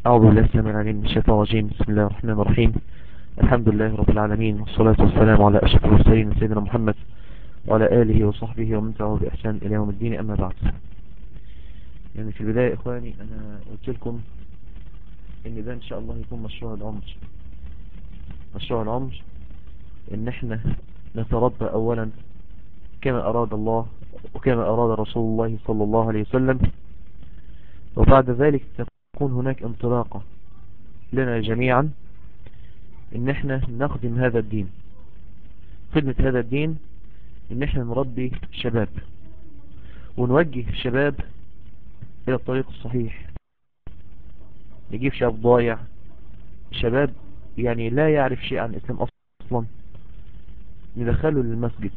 أعوذ بالله السلام العليم من الشيطان الرجيم بسم الله الرحمن الرحيم الحمد لله رب العالمين والصلاة والسلام على أشرف المرسلين سيدنا محمد وعلى آله وصحبه ومن تبعه بإحسان إلى يوم الدين أما بعد يعني في البداية إخواني أنا قلت لكم إن ده إن شاء الله يكون مشروع العمر مشروع العمر إن إحنا نتربى أولا كما أراد الله وكما أراد رسول الله صلى الله عليه وسلم وبعد ذلك تكون هناك انطلاقة لنا جميعا ان احنا نخدم هذا الدين خدمة هذا الدين ان احنا نربي الشباب ونوجه الشباب الى الطريق الصحيح نجيب شاب ضايع شباب يعني لا يعرف شيء عن الاسلام اصلا ندخله للمسجد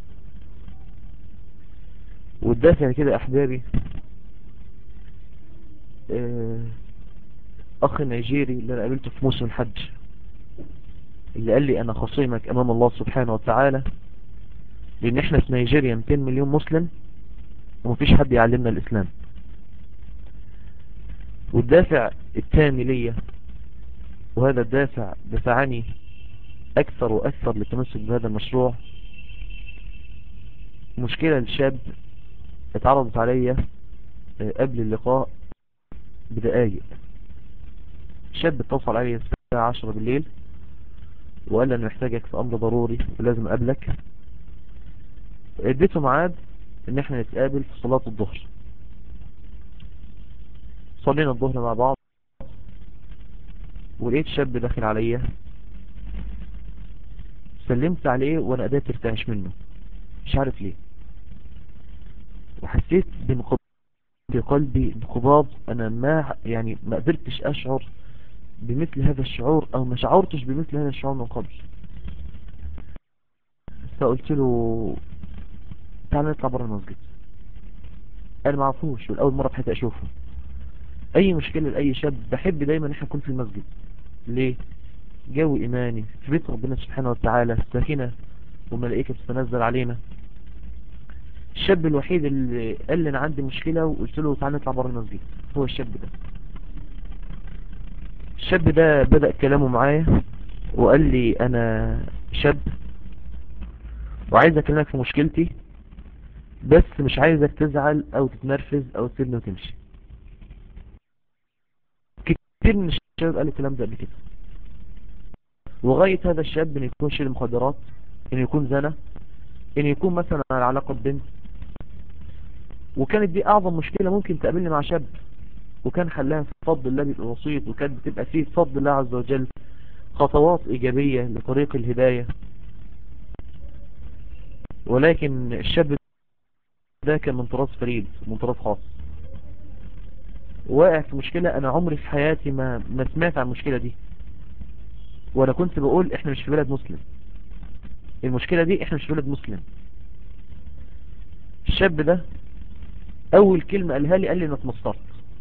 والدافع كده احبابي اخ نيجيري اللي انا قابلته في موسم الحج اللي قال لي انا خصيمك امام الله سبحانه وتعالى لان احنا في نيجيريا 200 مليون مسلم ومفيش حد يعلمنا الاسلام والدافع الثاني ليا وهذا الدافع دفعني اكثر واكثر للتمسك بهذا المشروع مشكلة الشاب اتعرضت عليا قبل اللقاء بدقايق شاب اتصل علي الساعة 10 بالليل وقال لي انا محتاجك في امر ضروري ولازم اقابلك اديته ميعاد ان احنا نتقابل في صلاة الظهر صلينا الظهر مع بعض ولقيت شاب داخل عليا سلمت عليه وانا اداة ترتعش منه مش عارف ليه وحسيت بانقباض في قلبي انقباض انا ما يعني ما قدرتش اشعر بمثل هذا الشعور او ما شعرتش بمثل هذا الشعور من قبل فقلت له تعال نطلع بره المسجد انا ما اعرفوش والاول مره في حياتي اشوفه اي مشكله لاي شاب بحب دايما احنا نكون في المسجد ليه جو ايماني في بيت ربنا سبحانه وتعالى السكينه وملائكه تتنزل علينا الشاب الوحيد اللي قال لي انا عندي مشكلة وقلت له تعال نطلع بره المسجد هو الشاب ده الشاب ده بدأ كلامه معايا وقال لي انا شاب وعايز اكلمك في مشكلتي بس مش عايزك تزعل او تتنرفز او تسيبني وتمشي كتير من الشباب قال الكلام ده قبل كده وغاية هذا الشاب ان يكون شيل مخدرات ان يكون زنا ان يكون مثلا على علاقة بنت وكانت دي اعظم مشكلة ممكن تقابلني مع شاب وكان حلها في فضل الله بالبسيط وكانت بتبقى فيه فضل الله عز وجل خطوات ايجابية لطريق الهداية ولكن الشاب ده كان من طراز فريد من طراز خاص واقع في مشكلة انا عمري في حياتي ما, ما سمعت عن المشكلة دي وانا كنت بقول احنا مش في بلد مسلم المشكلة دي احنا مش في بلد مسلم الشاب ده اول كلمة قالها لي قال لي انا اتمصرت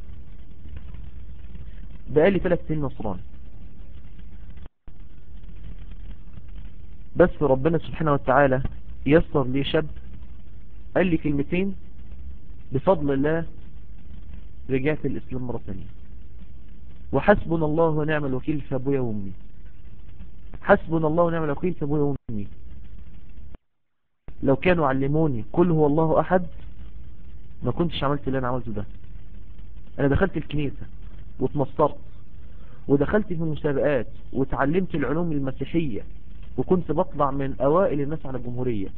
بقالي ثلاث سنين نصراني بس ربنا سبحانه وتعالى يسر لي شاب قال لي كلمتين بفضل الله رجعت الاسلام مرة ثانية وحسبنا الله ونعم الوكيل في ابويا وامي حسبنا الله ونعم الوكيل في ابويا وامي لو كانوا علموني كل هو الله احد ما كنتش عملت اللي انا عملته ده انا دخلت الكنيسة واتمصرت ودخلت في المسابقات وتعلمت العلوم المسيحية وكنت بطلع من اوائل الناس على الجمهورية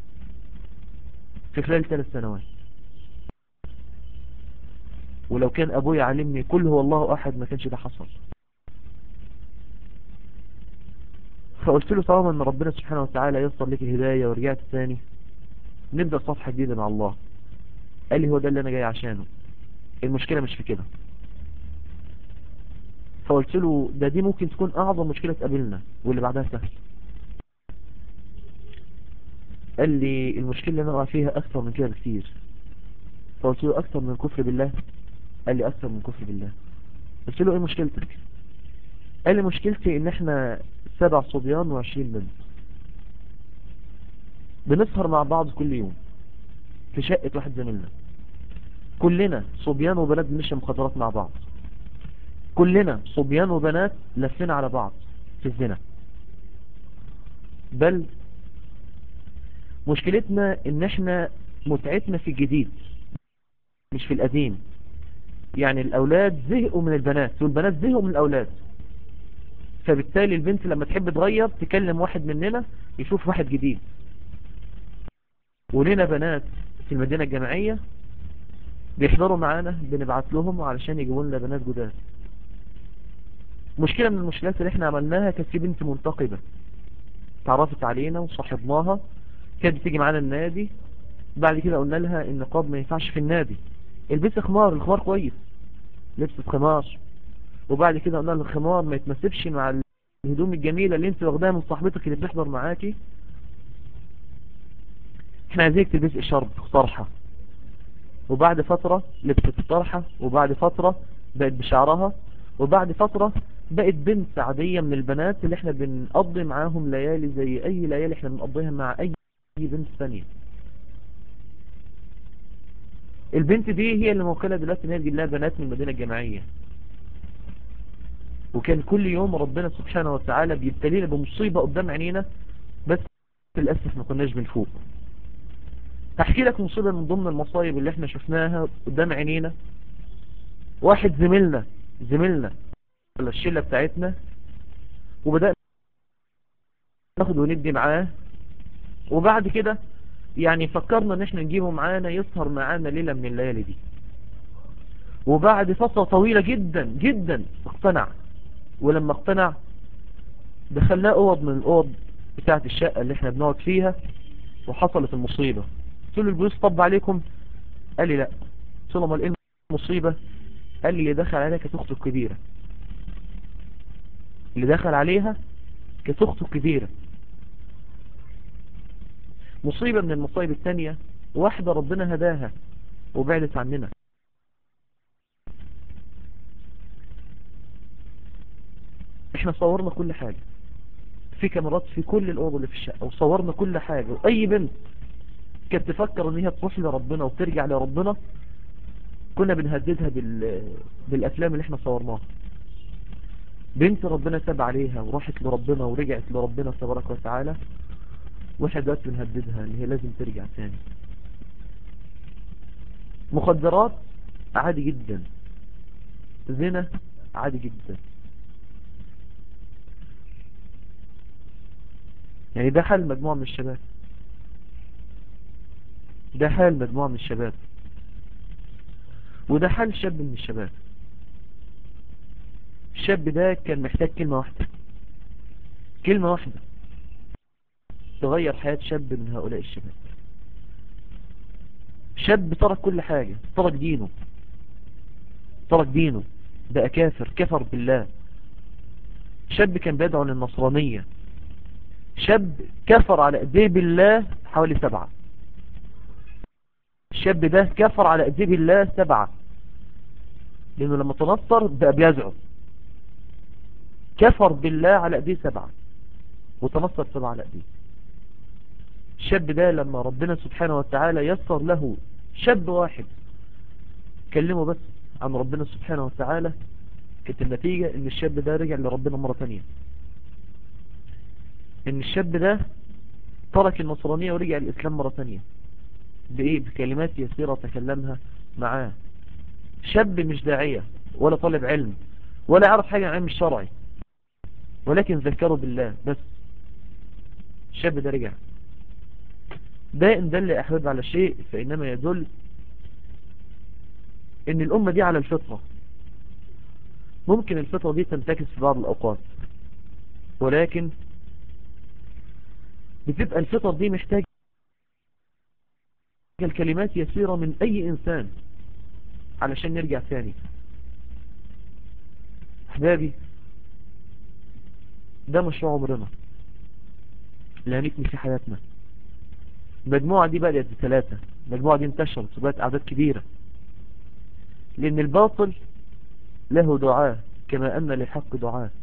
في خلال ثلاث سنوات ولو كان ابويا علمني كل هو الله احد ما كانش ده حصل فقلت له طالما ان ربنا سبحانه وتعالى يسر لك الهداية ورجعت ثاني نبدأ صفحة جديدة مع الله قال لي هو ده اللي انا جاي عشانه المشكلة مش في كده فقلت له ده دي ممكن تكون اعظم مشكلة تقابلنا واللي بعدها سهل قال لي المشكلة اللي انا وقع فيها اكثر من كده بكثير فقلت له اكثر من كفر بالله قال لي اكثر من كفر بالله قلت له ايه مشكلتك قال لي مشكلتي ان احنا سبع صبيان وعشرين بنت بنسهر مع بعض كل يوم في شقة واحد زميلنا كلنا صبيان وبنات بنشرب مخدرات مع بعض كلنا صبيان وبنات لفنا على بعض في الزنا بل مشكلتنا ان احنا متعتنا في الجديد مش في القديم يعني الاولاد زهقوا من البنات والبنات زهقوا من الاولاد فبالتالي البنت لما تحب تغير تكلم واحد مننا يشوف واحد جديد ولنا بنات في المدينة الجامعية بيحضروا معانا بنبعت لهم علشان يجيبوا لنا بنات جداد مشكلة من المشكلات اللي احنا عملناها كانت في بنت منتقبة تعرفت علينا وصاحبناها كانت بتيجي معانا النادي بعد كده قلنا لها النقاب ما ينفعش في النادي البس خمار الخمار كويس لبست خمار وبعد كده قلنا لها الخمار ما يتمسكش مع الهدوم الجميلة اللي انت واخداها من صاحبتك اللي بتحضر معاكي احنا عايزينك تلبسي شرب طرحة وبعد فترة لبست الطرحة وبعد فترة بقت بشعرها وبعد فترة بقت بنت عادية من البنات اللي احنا بنقضي معاهم ليالي زي اي ليالي احنا بنقضيها مع اي بنت ثانية البنت دي هي اللي موكلة دلوقتي ان هي تجيب لها بنات من المدينة الجامعية وكان كل يوم ربنا سبحانه وتعالى بيبتلينا بمصيبة قدام عينينا بس للأسف ما كناش بنفوق هحكي لك مصيبة من ضمن المصايب اللي احنا شفناها قدام عينينا واحد زميلنا زميلنا الشلة بتاعتنا وبدأنا ناخد وندي معاه وبعد كده يعني فكرنا ان احنا نجيبه معانا يسهر معانا ليلة من الليالي دي وبعد فترة طويلة جدا جدا اقتنع ولما اقتنع دخلناه اوض من الاوض بتاعت الشقة اللي احنا بنقعد فيها وحصلت المصيبة قلت له البوليس طب عليكم قال لي لا قلت له امال ايه المصيبة قال لي اللي دخل عليها كانت اخته الكبيرة اللي دخل عليها كانت اخته الكبيرة مصيبة من المصايب التانية واحدة ربنا هداها وبعدت عننا احنا صورنا كل حاجة في كاميرات في كل الأوضة اللي في الشقة وصورنا كل حاجة وأي بنت كانت تفكر ان هي تروح لربنا وترجع لربنا كنا بنهددها بال... بالأفلام اللي احنا صورناها بنت ربنا تاب عليها وراحت لربنا ورجعت لربنا تبارك وتعالى واحنا دلوقتي بنهددها ان هي لازم ترجع تاني مخدرات عادي جدا زنا عادي جدا يعني ده حال مجموعة من الشباب ده حال مجموعة من الشباب وده حال شاب من الشباب الشاب ده كان محتاج كلمة واحدة كلمة واحدة تغير حياة شاب من هؤلاء الشباب شاب ترك كل حاجة ترك دينه ترك دينه بقى كافر كفر بالله شاب كان بيدعو للنصرانية شاب كفر على ايديه بالله حوالي سبعة الشاب ده كفر على ايديه بالله سبعة لانه لما تنصر بقى بيزعم كفر بالله على ايديه سبعة وتنصر سبعة على ايديه الشاب ده لما ربنا سبحانه وتعالى يسر له شاب واحد كلمه بس عن ربنا سبحانه وتعالى كانت النتيجة ان الشاب ده رجع لربنا مرة تانية ان الشاب ده ترك النصرانية ورجع الاسلام مرة تانية بايه بكلمات يسيرة تكلمها معاه شاب مش داعية ولا طالب علم ولا يعرف حاجة عن علم الشرعي ولكن ذكره بالله بس الشاب ده رجع ده ان دل احباب على شيء فانما يدل ان الامة دي على الفطرة ممكن الفطرة دي تنتكس في بعض الاوقات ولكن بتبقى الفطر دي محتاجة الكلمات يسيرة من اي انسان علشان نرجع ثاني احبابي ده مشروع عمرنا اللي هنكمل في حياتنا المجموعة دي بدأت بثلاثة المجموعة دي انتشرت وبقت أعداد كبيرة لأن الباطل له دعاء كما أن للحق دعاء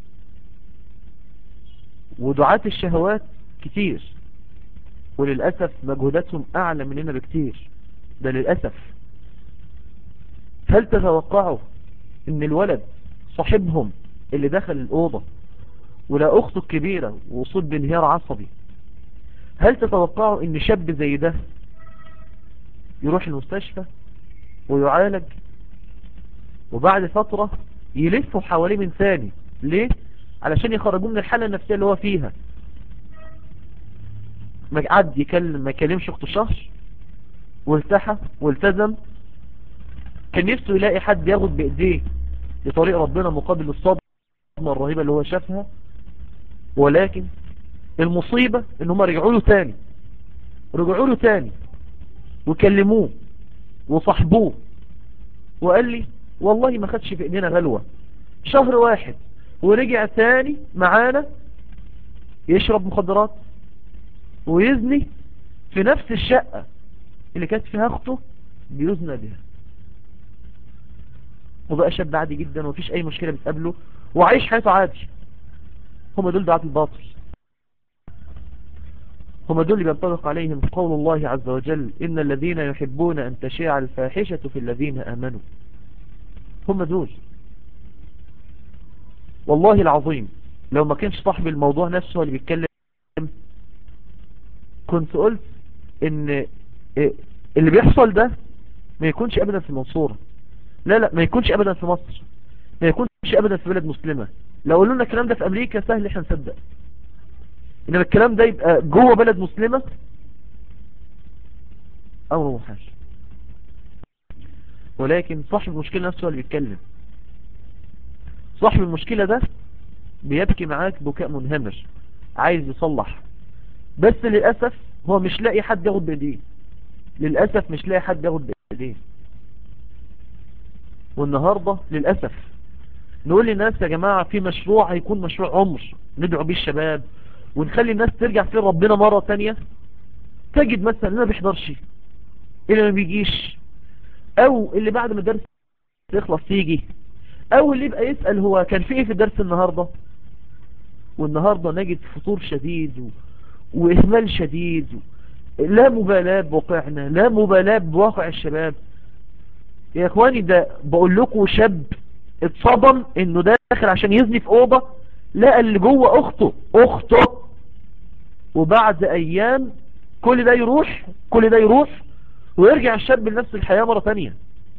ودعاة الشهوات كتير وللأسف مجهوداتهم أعلى مننا بكتير ده للأسف هل تتوقعوا ان الولد صاحبهم اللي دخل الأوضة ولا أخته الكبيرة ووصول بانهيار عصبي هل تتوقعوا ان شاب زي ده يروح المستشفى ويعالج وبعد فترة يلفوا حواليه من ثاني ليه؟ علشان يخرجوه من الحالة النفسية اللي هو فيها ما قعد يكلم ما يكلمش اخته شهر والتحى والتزم كان نفسه يلاقي حد ياخد بايديه لطريق ربنا مقابل الصدمة الرهيبة اللي هو شافها ولكن المصيبة ان هم رجعوا له تاني رجعوا له تاني وكلموه وصحبوه وقال لي والله ما خدش في ايدينا غلوة شهر واحد ورجع تاني معانا يشرب مخدرات ويزني في نفس الشقة اللي كانت فيها اخته بيزنى بها وبقى شاب عادي جدا ومفيش اي مشكلة بتقابله وعايش حياته عادي هم دول دعاة الباطل هم دول اللي بينطبق عليهم قول الله عز وجل إن الذين يحبون أن تشيع الفاحشة في الذين آمنوا هم دول والله العظيم لو ما كانش صاحب الموضوع نفسه اللي بيتكلم كنت قلت ان اللي بيحصل ده ما يكونش ابدا في المنصورة لا لا ما يكونش ابدا في مصر ما يكونش ابدا في بلد مسلمة لو قالوا لنا الكلام ده في امريكا سهل احنا نصدق انما الكلام ده يبقى جوه بلد مسلمة امر محال ولكن صاحب المشكلة نفسه اللي بيتكلم صاحب المشكلة ده بيبكي معاك بكاء منهمر عايز يصلح بس للأسف هو مش لاقي حد ياخد بايديه للأسف مش لاقي حد ياخد بايديه والنهاردة للأسف نقول للناس يا جماعة في مشروع هيكون مشروع عمر ندعو بيه الشباب ونخلي الناس ترجع في ربنا مرة تانية تجد مثلا اللي ما بيحضرش اللي ما بيجيش او اللي بعد ما الدرس يخلص يجي او اللي يبقى يسأل هو كان في ايه في الدرس النهاردة والنهاردة نجد فطور شديد و... واهمال شديد و... لا مبالاة بواقعنا لا مبالاة بواقع الشباب يا اخواني ده بقول لكم شاب اتصدم انه داخل عشان يزني في اوضة لقى اللي جوه اخته اخته وبعد ايام كل ده يروح كل ده يروح ويرجع الشاب لنفس الحياة مرة تانية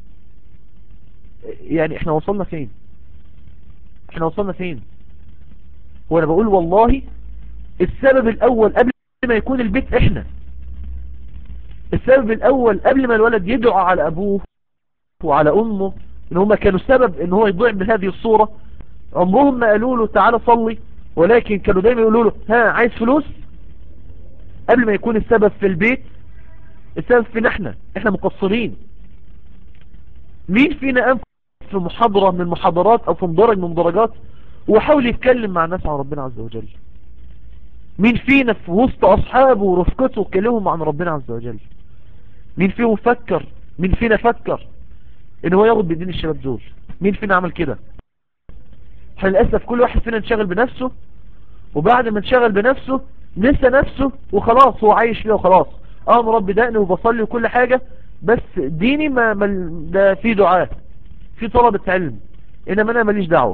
يعني احنا وصلنا فين احنا وصلنا فين وانا بقول والله السبب الاول قبل ما يكون البيت احنا السبب الاول قبل ما الولد يدعو على ابوه وعلى امه ان هما كانوا سبب ان هو يضيع من هذه الصورة عمرهم ما قالوا له تعالى صلي ولكن كانوا دايما يقولوا له ها عايز فلوس قبل ما يكون السبب في البيت السبب فينا احنا احنا مقصرين مين فينا قام في محاضرة من المحاضرات او في مدرج من المدرجات وحاول يتكلم مع الناس عن ربنا عز وجل مين فينا في وسط اصحابه ورفقته كلمهم عن ربنا عز وجل مين فيهم فكر مين فينا فكر ان هو ياخد بدين الشباب دول مين فينا عمل كده احنا للأسف كل واحد فينا انشغل بنفسه وبعد ما انشغل بنفسه نسى نفسه وخلاص هو عايش فيها وخلاص اه مربي دقني وبصلي وكل حاجة بس ديني ما, ما ده في دعاء في طلبة علم انما انا ماليش دعوة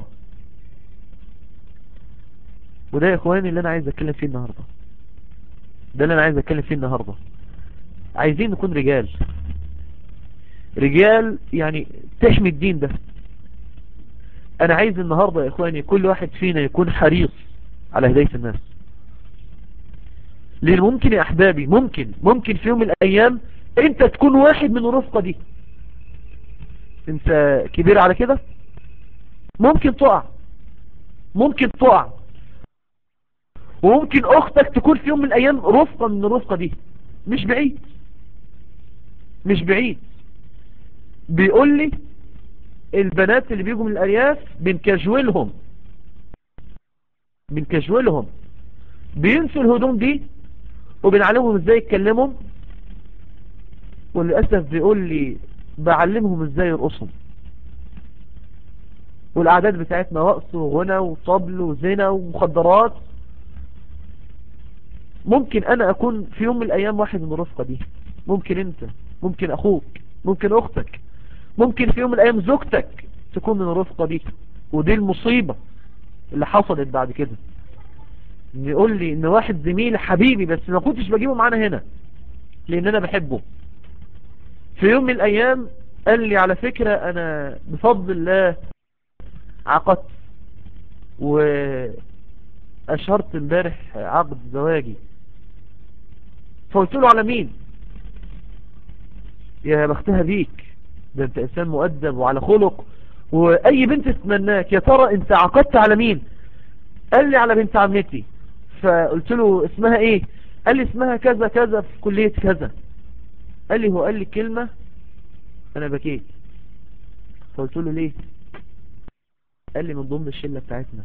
وده يا اخواني اللي انا عايز اتكلم فيه النهاردة ده اللي انا عايز اتكلم فيه النهاردة عايزين نكون رجال رجال يعني تحمي الدين ده انا عايز النهاردة يا اخواني كل واحد فينا يكون حريص على هداية الناس لان ممكن يا احبابي ممكن ممكن في يوم من الايام انت تكون واحد من الرفقة دي انت كبير على كده ممكن تقع ممكن تقع وممكن اختك تكون في يوم من الايام رفقة من الرفقة دي مش بعيد مش بعيد بيقول لي البنات اللي بيجوا من الارياف بنكجولهم بنكجولهم بينسوا الهدوم دي وبنعلمهم ازاي يتكلموا وللأسف بيقول لي بعلمهم ازاي يرقصوا والاعداد بتاعتنا رقص وغنى وطبل وزنا ومخدرات ممكن انا اكون في يوم من الايام واحد من الرفقة دي ممكن انت ممكن اخوك ممكن اختك ممكن في يوم من الايام زوجتك تكون من الرفقة دي ودي المصيبة اللي حصلت بعد كده ان يقول لي ان واحد زميلي حبيبي بس ما كنتش بجيبه معانا هنا لان انا بحبه في يوم من الايام قال لي على فكرة انا بفضل الله عقدت واشهرت امبارح عقد زواجي فقلت له على مين يا بختها بيك ده انت انسان مؤدب وعلى خلق واي بنت تتمناك يا ترى انت عقدت على مين قال لي على بنت عمتي فقلت له اسمها ايه قال لي اسمها كذا كذا في كلية كذا قال لي هو قال لي كلمة انا بكيت فقلت له ليه قال لي من ضمن الشلة بتاعتنا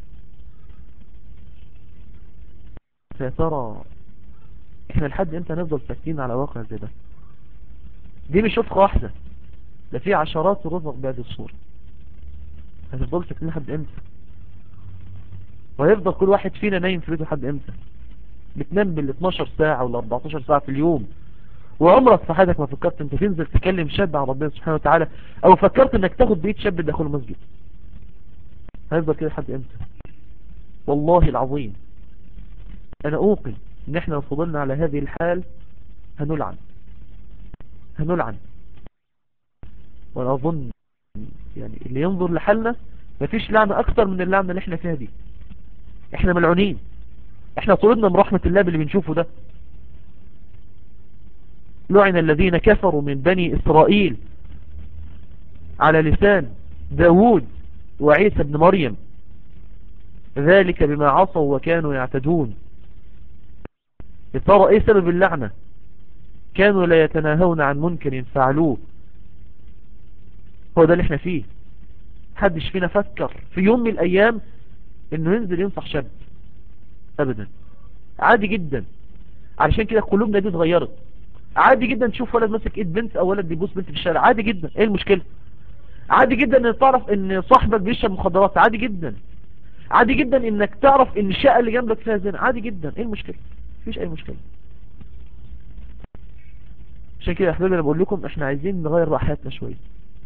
فيا ترى احنا لحد امتى نفضل ساكتين على واقع زي ده دي مش شفقة واحدة ده في عشرات رزق بهذه الصورة هتفضل ساكتين لحد امتى وهيفضل كل واحد فينا نايم في بيته لحد امتى بتنام بال 12 ساعة ولا 14 ساعة في اليوم وعمرك في حياتك ما فكرت انت تنزل تكلم شاب عن ربنا سبحانه وتعالى او فكرت انك تاخد بيت شاب داخل المسجد هيفضل كده لحد امتى والله العظيم انا اوقن ان احنا لو فضلنا على هذه الحال هنلعن هنلعن وانا اظن يعني اللي ينظر لحالنا مفيش لعنة اكتر من اللعنة اللي احنا فيها دي احنا ملعونين احنا طردنا من رحمة الله باللي بنشوفه ده لعن الذين كفروا من بني اسرائيل على لسان داود وعيسى بن مريم ذلك بما عصوا وكانوا يعتدون ترى ايه سبب اللعنة كانوا لا يتناهون عن منكر فعلوه هو ده اللي احنا فيه حدش فينا فكر في يوم من الايام انه ينزل ينصح شاب ابدا عادي جدا علشان كده قلوبنا دي اتغيرت عادي جدا تشوف ولد ماسك ايد بنت او ولد بيبوس بنت في الشارع عادي جدا ايه المشكلة عادي جدا ان تعرف ان صاحبك بيشرب مخدرات عادي جدا عادي جدا انك تعرف ان الشقة اللي جنبك فيها زنا عادي جدا ايه المشكلة مفيش اي مشكلة عشان كده يا احبابي انا بقول لكم احنا عايزين نغير بقى حياتنا شوية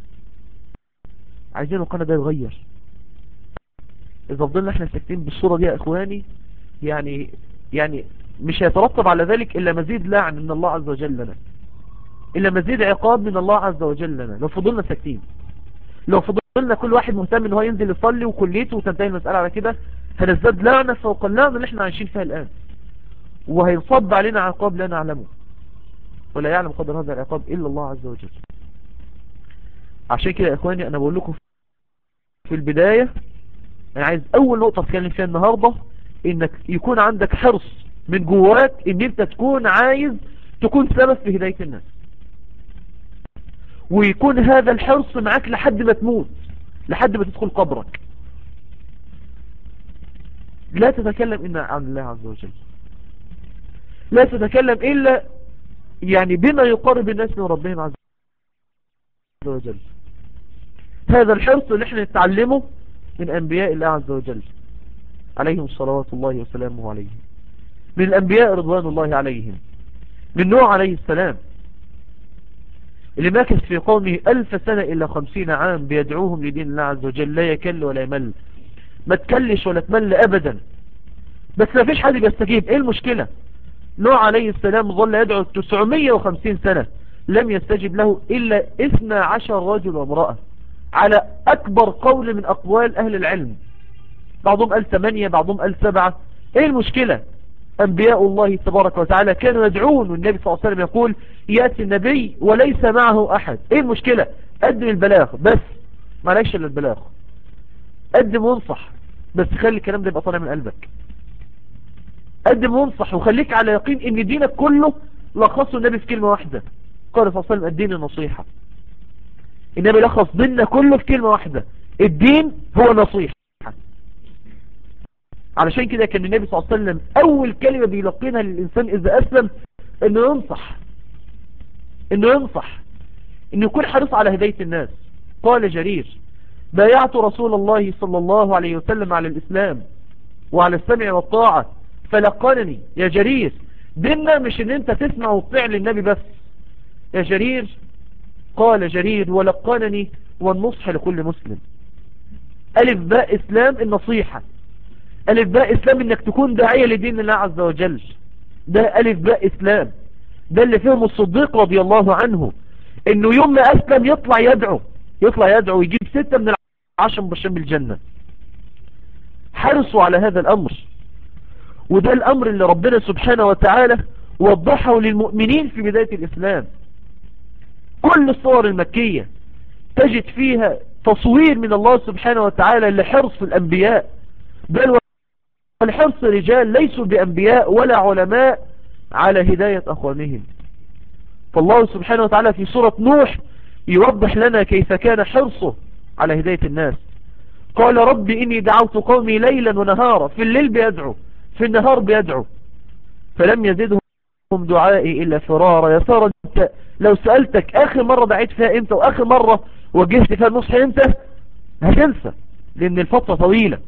عايزين القناة ده يتغير اذا فضلنا احنا ساكتين بالصورة دي يا اخواني يعني يعني مش هيترتب على ذلك الا مزيد لعن من الله عز وجل لنا الا مزيد عقاب من الله عز وجل لنا لو فضلنا ساكتين لو فضلنا كل واحد مهتم ان هو ينزل يصلي وكليته وتنتهي المسألة على كده هنزداد لعنة فوق اللعنة اللي احنا عايشين فيها الان وهينصب علينا عقاب لا نعلمه ولا يعلم قدر هذا العقاب إلا الله عز وجل عشان كده يا إخواني أنا بقول لكم في البداية أنا عايز أول نقطة أتكلم فيها النهاردة إنك يكون عندك حرص من جواك إن أنت تكون عايز تكون سبب في هداية الناس ويكون هذا الحرص معاك لحد ما تموت لحد ما تدخل قبرك لا تتكلم إلا عن الله عز وجل لا تتكلم إلا يعني بما يقرب الناس من ربهم عز وجل هذا الحرص اللي احنا نتعلمه من أنبياء الله عز وجل عليهم صلوات الله وسلامه عليهم من الأنبياء رضوان الله عليهم من نوح عليه السلام اللي ماكث في قومه ألف سنة إلا خمسين عام بيدعوهم لدين الله عز وجل لا يكل ولا يمل ما تكلش ولا تمل أبدا بس ما فيش حد بيستجيب ايه المشكلة نوح عليه السلام ظل يدعو 950 سنة لم يستجب له إلا 12 رجل وامرأة على أكبر قول من أقوال أهل العلم بعضهم قال 8 بعضهم قال 7 إيه المشكلة أنبياء الله تبارك وتعالى كانوا يدعون والنبي صلى الله عليه وسلم يقول يأتي النبي وليس معه أحد إيه المشكلة قدم البلاغ بس ما ليش إلا البلاغ قدم وانصح بس خلي الكلام ده يبقى طالع من قلبك قدم وانصح وخليك على يقين ان دينك كله لخصه النبي في كلمة واحدة قال صلى الله عليه وسلم الدين النصيحة النبي لخص ديننا كله في كلمة واحدة الدين هو نصيحة علشان كده كان النبي صلى الله عليه وسلم اول كلمة بيلقينها للانسان اذا اسلم انه ينصح انه ينصح انه يكون حريص على هداية الناس قال جرير بايعت رسول الله صلى الله عليه وسلم على الاسلام وعلى السمع والطاعة فلقنني يا جرير ديننا مش ان انت تسمع وتطيع للنبي بس يا جرير قال جرير ولقنني والنصح لكل مسلم ألف باء إسلام النصيحة ألف باء إسلام إنك تكون داعية لدين الله عز وجل ده ألف باء إسلام ده اللي فيهم الصديق رضي الله عنه إنه يوم ما أسلم يطلع يدعو يطلع يدعو ويجيب ستة من العشر مبشرين بالجنة حرصوا على هذا الأمر وده الأمر اللي ربنا سبحانه وتعالى وضحه للمؤمنين في بداية الإسلام كل الصور المكية تجد فيها تصوير من الله سبحانه وتعالى لحرص الأنبياء بل والحرص رجال ليسوا بأنبياء ولا علماء على هداية أخوانهم فالله سبحانه وتعالى في سورة نوح يوضح لنا كيف كان حرصه على هداية الناس قال رب إني دعوت قومي ليلا ونهارا في الليل بيدعو في النهار بيدعو فلم يزدهم دعائي إلا فرارا يا سارة انت لو سألتك آخر مرة دعيت فيها امتى وآخر مرة وجهت فيها النصح امتى هتنسى لأن الفترة طويلة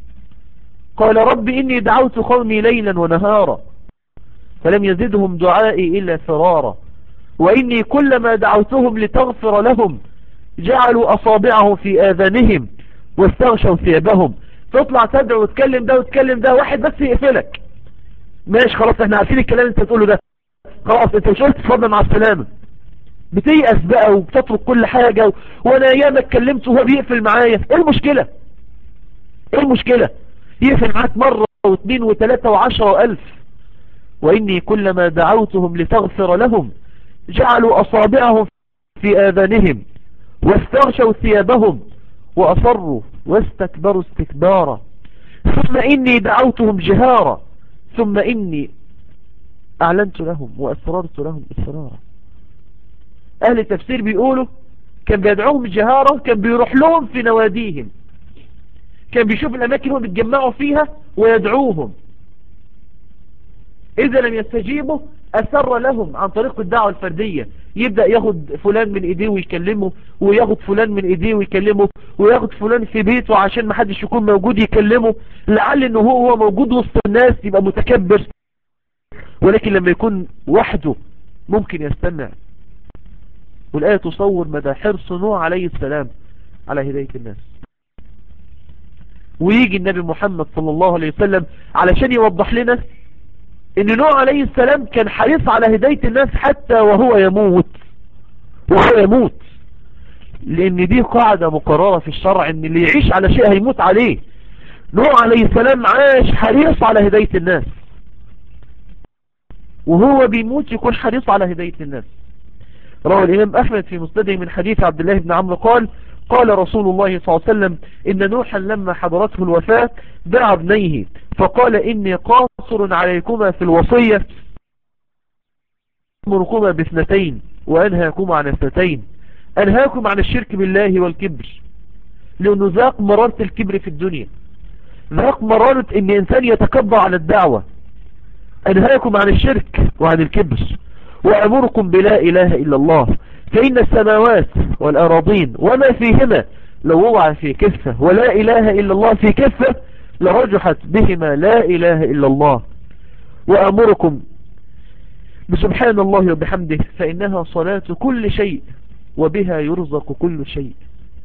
قال رب إني دعوت قومي ليلا ونهارا فلم يزدهم دعائي إلا فرارا وإني كلما دعوتهم لتغفر لهم جعلوا أصابعهم في آذانهم واستغشوا ثيابهم تطلع تدعو وتكلم ده وتكلم ده واحد بس يقفلك ماشي خلاص احنا عارفين الكلام انت تقوله ده خلاص انت مش قلت تفضل مع السلامة بتيأس بقى وبتترك كل حاجة و... وانا ايام اتكلمت وهو بيقفل معايا ايه المشكلة ايه المشكلة يقفل معاك مرة واثنين وثلاثة وعشرة والف واني كلما دعوتهم لتغفر لهم جعلوا اصابعهم في اذانهم واستغشوا ثيابهم واصروا واستكبروا استكبارا ثم اني دعوتهم جهارا ثم اني اعلنت لهم واسررت لهم اسرارا اهل التفسير بيقولوا كان بيدعوهم جهارا كان بيروح لهم في نواديهم كان بيشوف الاماكن هم بيتجمعوا فيها ويدعوهم اذا لم يستجيبوا أسر لهم عن طريق الدعوة الفردية يبدأ ياخد فلان من ايديه ويكلمه وياخد فلان من ايديه ويكلمه وياخد فلان في بيته عشان ما حدش يكون موجود يكلمه لعل انه هو هو موجود وسط الناس يبقى متكبر ولكن لما يكون وحده ممكن يستمع والآية تصور مدى حرص نوح عليه السلام على هداية الناس ويجي النبي محمد صلى الله عليه وسلم علشان يوضح لنا ان نوح عليه السلام كان حريص على هداية الناس حتى وهو يموت وهو يموت لان دي قاعدة مقررة في الشرع ان اللي يعيش على شيء هيموت عليه نوح عليه السلام عاش حريص على هداية الناس وهو بيموت يكون حريص على هداية الناس روى الإمام أحمد في مسنده من حديث عبد الله بن عمرو قال قال رسول الله صلى الله عليه وسلم إن نوحا لما حضرته الوفاة دعا ابنيه فقال إني قاصر عليكما في الوصية أمركما باثنتين وأنهاكما عن اثنتين أنهاكم عن الشرك بالله والكبر لأنه ذاق مرارة الكبر في الدنيا ذاق مرارة إن إنسان يتكبر على الدعوة أنهاكم عن الشرك وعن الكبر وأمركم بلا إله إلا الله فإن السماوات والأراضين وما فيهما لو وضع في كفة ولا إله إلا الله في كفة لرجحت بهما لا إله إلا الله وأمركم بسبحان الله وبحمده فإنها صلاة كل شيء وبها يرزق كل شيء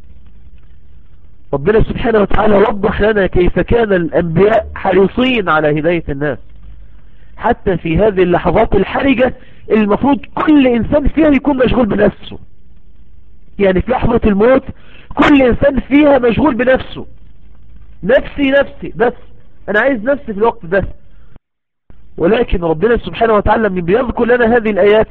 ربنا سبحانه وتعالى وضح لنا كيف كان الأنبياء حريصين على هداية الناس حتى في هذه اللحظات الحرجة المفروض كل إنسان فيها يكون مشغول بنفسه يعني في لحظة الموت كل إنسان فيها مشغول بنفسه نفسي نفسي بس أنا عايز نفسي في الوقت ده ولكن ربنا سبحانه وتعالى من بيذكر لنا هذه الآيات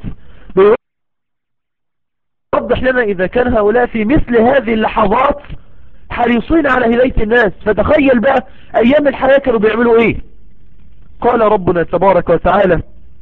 بيوضح لنا إذا كان هؤلاء في مثل هذه اللحظات حريصين على هداية الناس فتخيل بقى أيام الحياة كانوا بيعملوا إيه قال ربنا تبارك وتعالى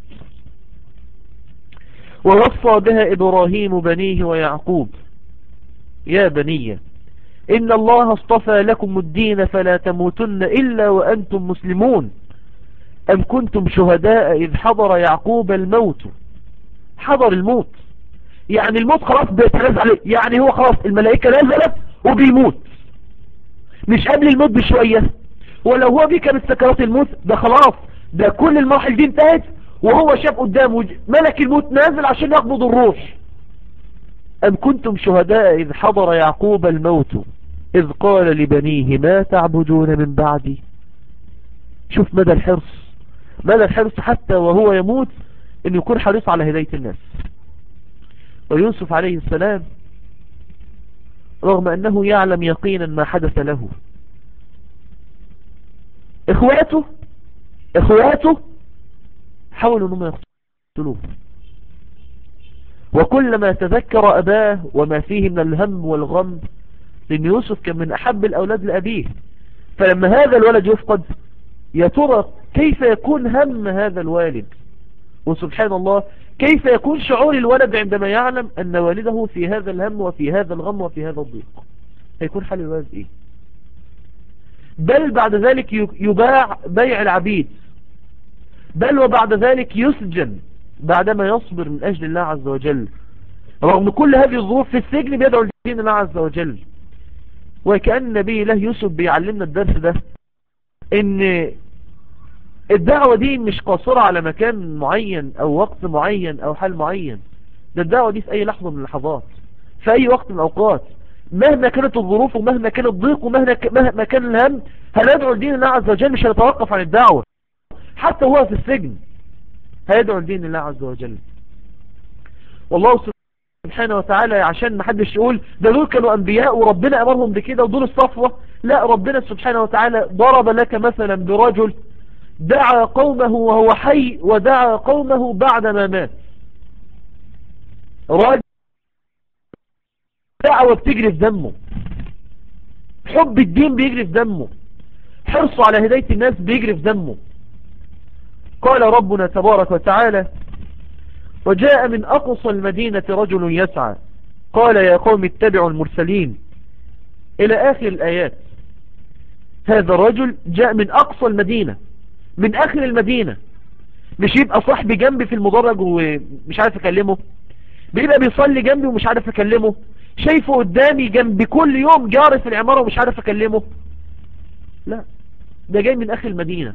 ووصى بها إبراهيم بنيه ويعقوب يا بني إن الله اصطفى لكم الدين فلا تموتن إلا وأنتم مسلمون أم كنتم شهداء إذ حضر يعقوب الموت حضر الموت يعني الموت خلاص بيتنزل عليه يعني هو خلاص الملائكة نزلت وبيموت مش قبل الموت بشوية ولو هو بيه كانت سكرات الموت ده خلاص ده كل المراحل دي انتهت وهو شاف قدامه ملك الموت نازل عشان يقبض الروح أم كنتم شهداء إذ حضر يعقوب الموت إذ قال لبنيه ما تعبدون من بعدي شوف مدى الحرص مدى الحرص حتى وهو يموت أن يكون حريص على هداية الناس ويوسف عليه السلام رغم أنه يعلم يقينا ما حدث له إخواته إخواته حاولوا أنهم يقتلوه وكلما تذكر أباه وما فيه من الهم والغم لأن يوسف كان من أحب الأولاد لأبيه فلما هذا الولد يفقد يا ترى كيف يكون هم هذا الوالد وسبحان الله كيف يكون شعور الولد عندما يعلم أن والده في هذا الهم وفي هذا الغم وفي هذا الضيق هيكون حال الولد إيه بل بعد ذلك يباع بيع العبيد بل وبعد ذلك يسجن بعدما يصبر من أجل الله عز وجل رغم كل هذه الظروف في السجن بيدعو لدين الله عز وجل وكأن النبي له يوسف بيعلمنا الدرس ده ان الدعوة دي مش قاصرة على مكان معين او وقت معين او حال معين ده الدعوة دي في اي لحظة من اللحظات في اي وقت من الاوقات مهما كانت الظروف ومهما كان الضيق ومهما كان الهم هندعو لدين الله عز وجل مش هنتوقف عن الدعوة حتى هو في السجن هيدعو لدين الله عز وجل والله سبحانه وتعالى عشان ما حدش يقول ده دول كانوا انبياء وربنا امرهم بكده ودول الصفوة لا ربنا سبحانه وتعالى ضرب لك مثلا برجل دعا قومه وهو حي ودعا قومه بعدما مات راجل دعوة بتجري في دمه حب الدين بيجري في دمه حرصه على هداية الناس بيجري في دمه قال ربنا تبارك وتعالى وجاء من أقصى المدينة رجل يسعى قال يا قوم اتبعوا المرسلين إلى آخر الآيات هذا الرجل جاء من أقصى المدينة من آخر المدينة مش يبقى صاحبي جنبي في المدرج ومش عارف أكلمه بيبقى بيصلي جنبي ومش عارف أكلمه شايفه قدامي جنبي كل يوم جاري في العمارة ومش عارف أكلمه لا ده جاي من آخر المدينة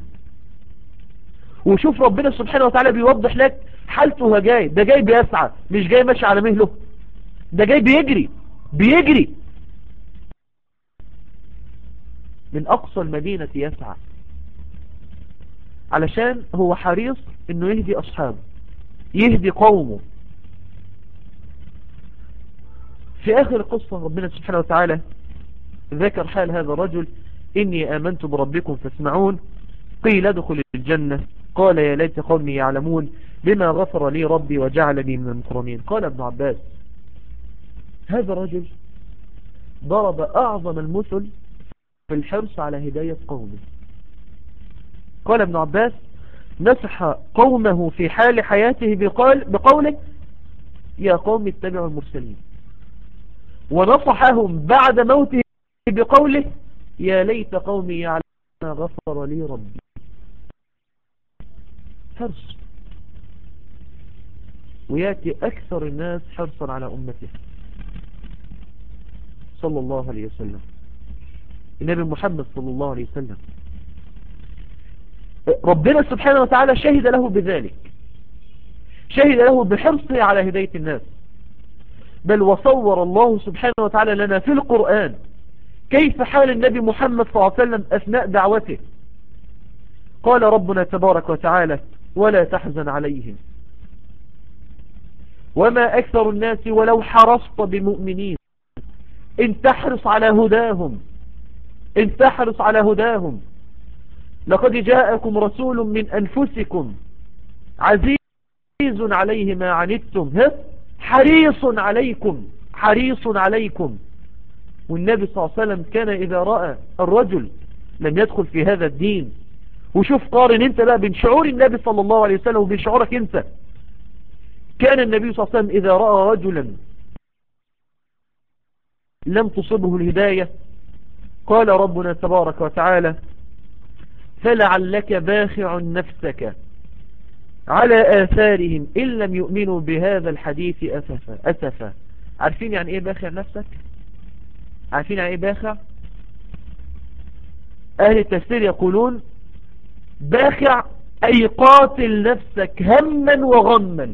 وشوف ربنا سبحانه وتعالى بيوضح لك حالته هو جاي ده جاي بيسعى مش جاي ماشي على مهله ده جاي بيجري بيجري من أقصى المدينة يسعى علشان هو حريص انه يهدي أصحابه يهدي قومه في آخر القصة ربنا سبحانه وتعالى ذكر حال هذا الرجل إني آمنت بربكم فاسمعون قيل ادخل الجنة قال يا ليت قومي يعلمون بما غفر لي ربي وجعلني من المكرمين قال ابن عباس هذا الرجل ضرب أعظم المثل في الحرص على هداية قومه قال ابن عباس نصح قومه في حال حياته بقال بقوله يا قوم اتبعوا المرسلين ونصحهم بعد موته بقوله يا ليت قومي يعلمون غفر لي ربي حرص ويأتي أكثر الناس حرصا على أمته صلى الله عليه وسلم النبي محمد صلى الله عليه وسلم ربنا سبحانه وتعالى شهد له بذلك شهد له بحرصه على هداية الناس بل وصور الله سبحانه وتعالى لنا في القرآن كيف حال النبي محمد صلى الله عليه وسلم أثناء دعوته قال ربنا تبارك وتعالى ولا تحزن عليهم وما أكثر الناس ولو حرصت بمؤمنين إن تحرص على هداهم إن تحرص على هداهم لقد جاءكم رسول من أنفسكم عزيز عليه ما عنتم حريص عليكم حريص عليكم والنبي صلى الله عليه وسلم كان إذا رأى الرجل لم يدخل في هذا الدين وشوف قارن انت بقى بين شعور النبي صلى الله عليه وسلم وبين شعورك انت كان النبي صلى الله عليه وسلم إذا رأى رجلا لم تصبه الهداية قال ربنا تبارك وتعالى فلعلك باخع نفسك على آثارهم إن لم يؤمنوا بهذا الحديث أسفا أسفا عارفين يعني إيه باخع نفسك عارفين يعني إيه باخع أهل التفسير يقولون باخع أي قاتل نفسك هما وغما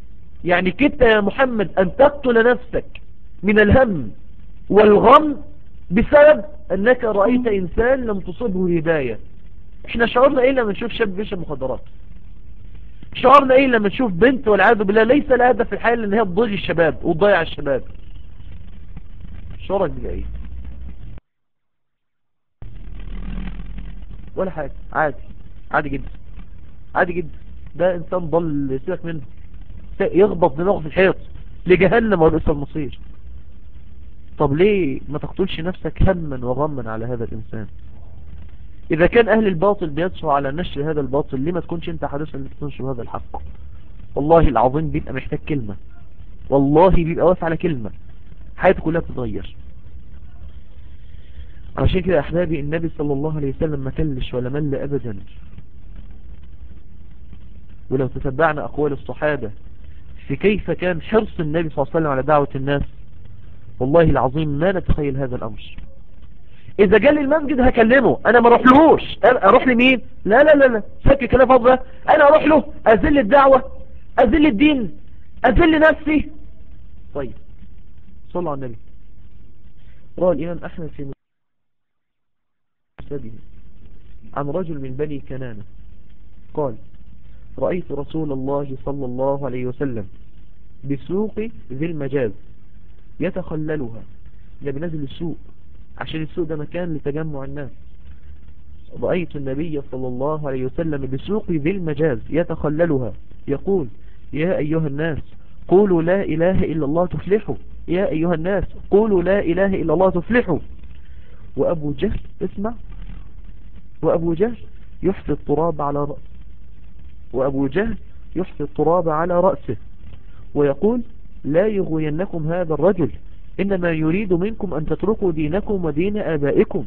يعني كنت يا محمد أن تقتل نفسك من الهم والغم بسبب انك رأيت انسان لم تصبه هداية احنا شعورنا ايه لما نشوف شاب بيشرب مخدرات شعورنا ايه لما نشوف بنت والعياذ بالله ليس لها هدف في الحياة لان هي تضيع الشباب وتضيع الشباب شعورك بقى ايه ولا حاجة عادي عادي جدا عادي جدا ده انسان ضل سيبك منه يخبط دماغه في الحيط لجهنم وليس المصير طب ليه ما تقتلش نفسك هما وغما على هذا الانسان اذا كان اهل الباطل بيدسوا على نشر هذا الباطل ليه ما تكونش انت حريص انك تنشر هذا الحق والله العظيم بيبقى محتاج كلمة والله بيبقى واقف على كلمة حياته كلها بتتغير عشان كده احبابي النبي صلى الله عليه وسلم ما كلش ولا مل ابدا ولو تتبعنا اقوال الصحابة في كيف كان حرص النبي صلى الله عليه وسلم على دعوة الناس والله العظيم ما نتخيل هذا الامر اذا جال المسجد هكلمه انا ما اروحلهوش اروح لمين لا لا لا لا فاكر كلام فضله انا اروح له اذل الدعوة اذل الدين اذل نفسي طيب صلى على النبي روى الامام احمد في مسجده عن رجل من بني كنانة قال رأيت رسول الله صلى الله عليه وسلم بسوق ذي المجاز يتخللها ده بنزل السوق عشان السوق ده مكان لتجمع الناس رأيت النبي صلى الله عليه وسلم بسوق ذي المجاز يتخللها يقول يا أيها الناس قولوا لا إله إلا الله تفلحوا يا أيها الناس قولوا لا إله إلا الله تفلحوا وأبو جهل اسمع وأبو جهل يحفي التراب على رأسه وأبو جهل يحفي التراب على رأسه ويقول لا يغوينكم هذا الرجل إنما يريد منكم أن تتركوا دينكم ودين آبائكم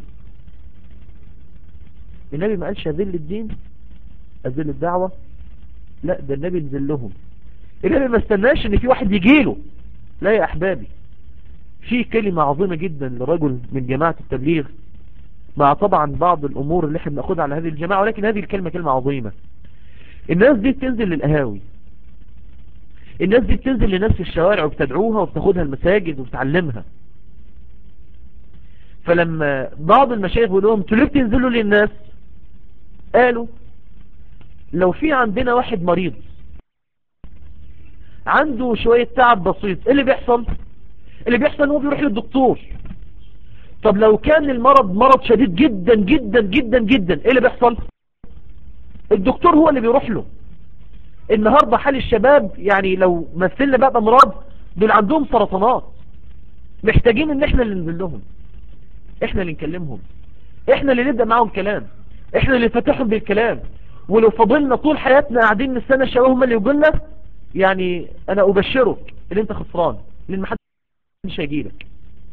النبي ما قالش أذل الدين أذل الدعوة لا ده النبي نزل لهم النبي ما استناش ان في واحد يجيله لا يا أحبابي في كلمة عظيمة جدا لرجل من جماعة التبليغ مع طبعا بعض الأمور اللي احنا بناخدها على هذه الجماعة ولكن هذه الكلمة كلمة عظيمة الناس دي بتنزل للقهاوي الناس دي بتنزل لناس في الشوارع وبتدعوها وبتاخدها المساجد وبتعلمها فلما بعض المشايخ بيقول لهم انتوا ليه بتنزلوا للناس قالوا لو في عندنا واحد مريض عنده شوية تعب بسيط ايه اللي بيحصل اللي بيحصل هو بيروح للدكتور طب لو كان المرض مرض شديد جدا جدا جدا جدا ايه اللي بيحصل الدكتور هو اللي بيروح له النهاردة حال الشباب يعني لو مثلنا بقى امراض دول عندهم سرطانات محتاجين ان احنا اللي ننزل لهم احنا اللي نكلمهم احنا اللي نبدأ معاهم كلام احنا اللي نفتحهم بالكلام ولو فضلنا طول حياتنا قاعدين نستنى الشباب هم اللي يقولنا يعني انا ابشرك ان انت خسران لان محدش هيجيلك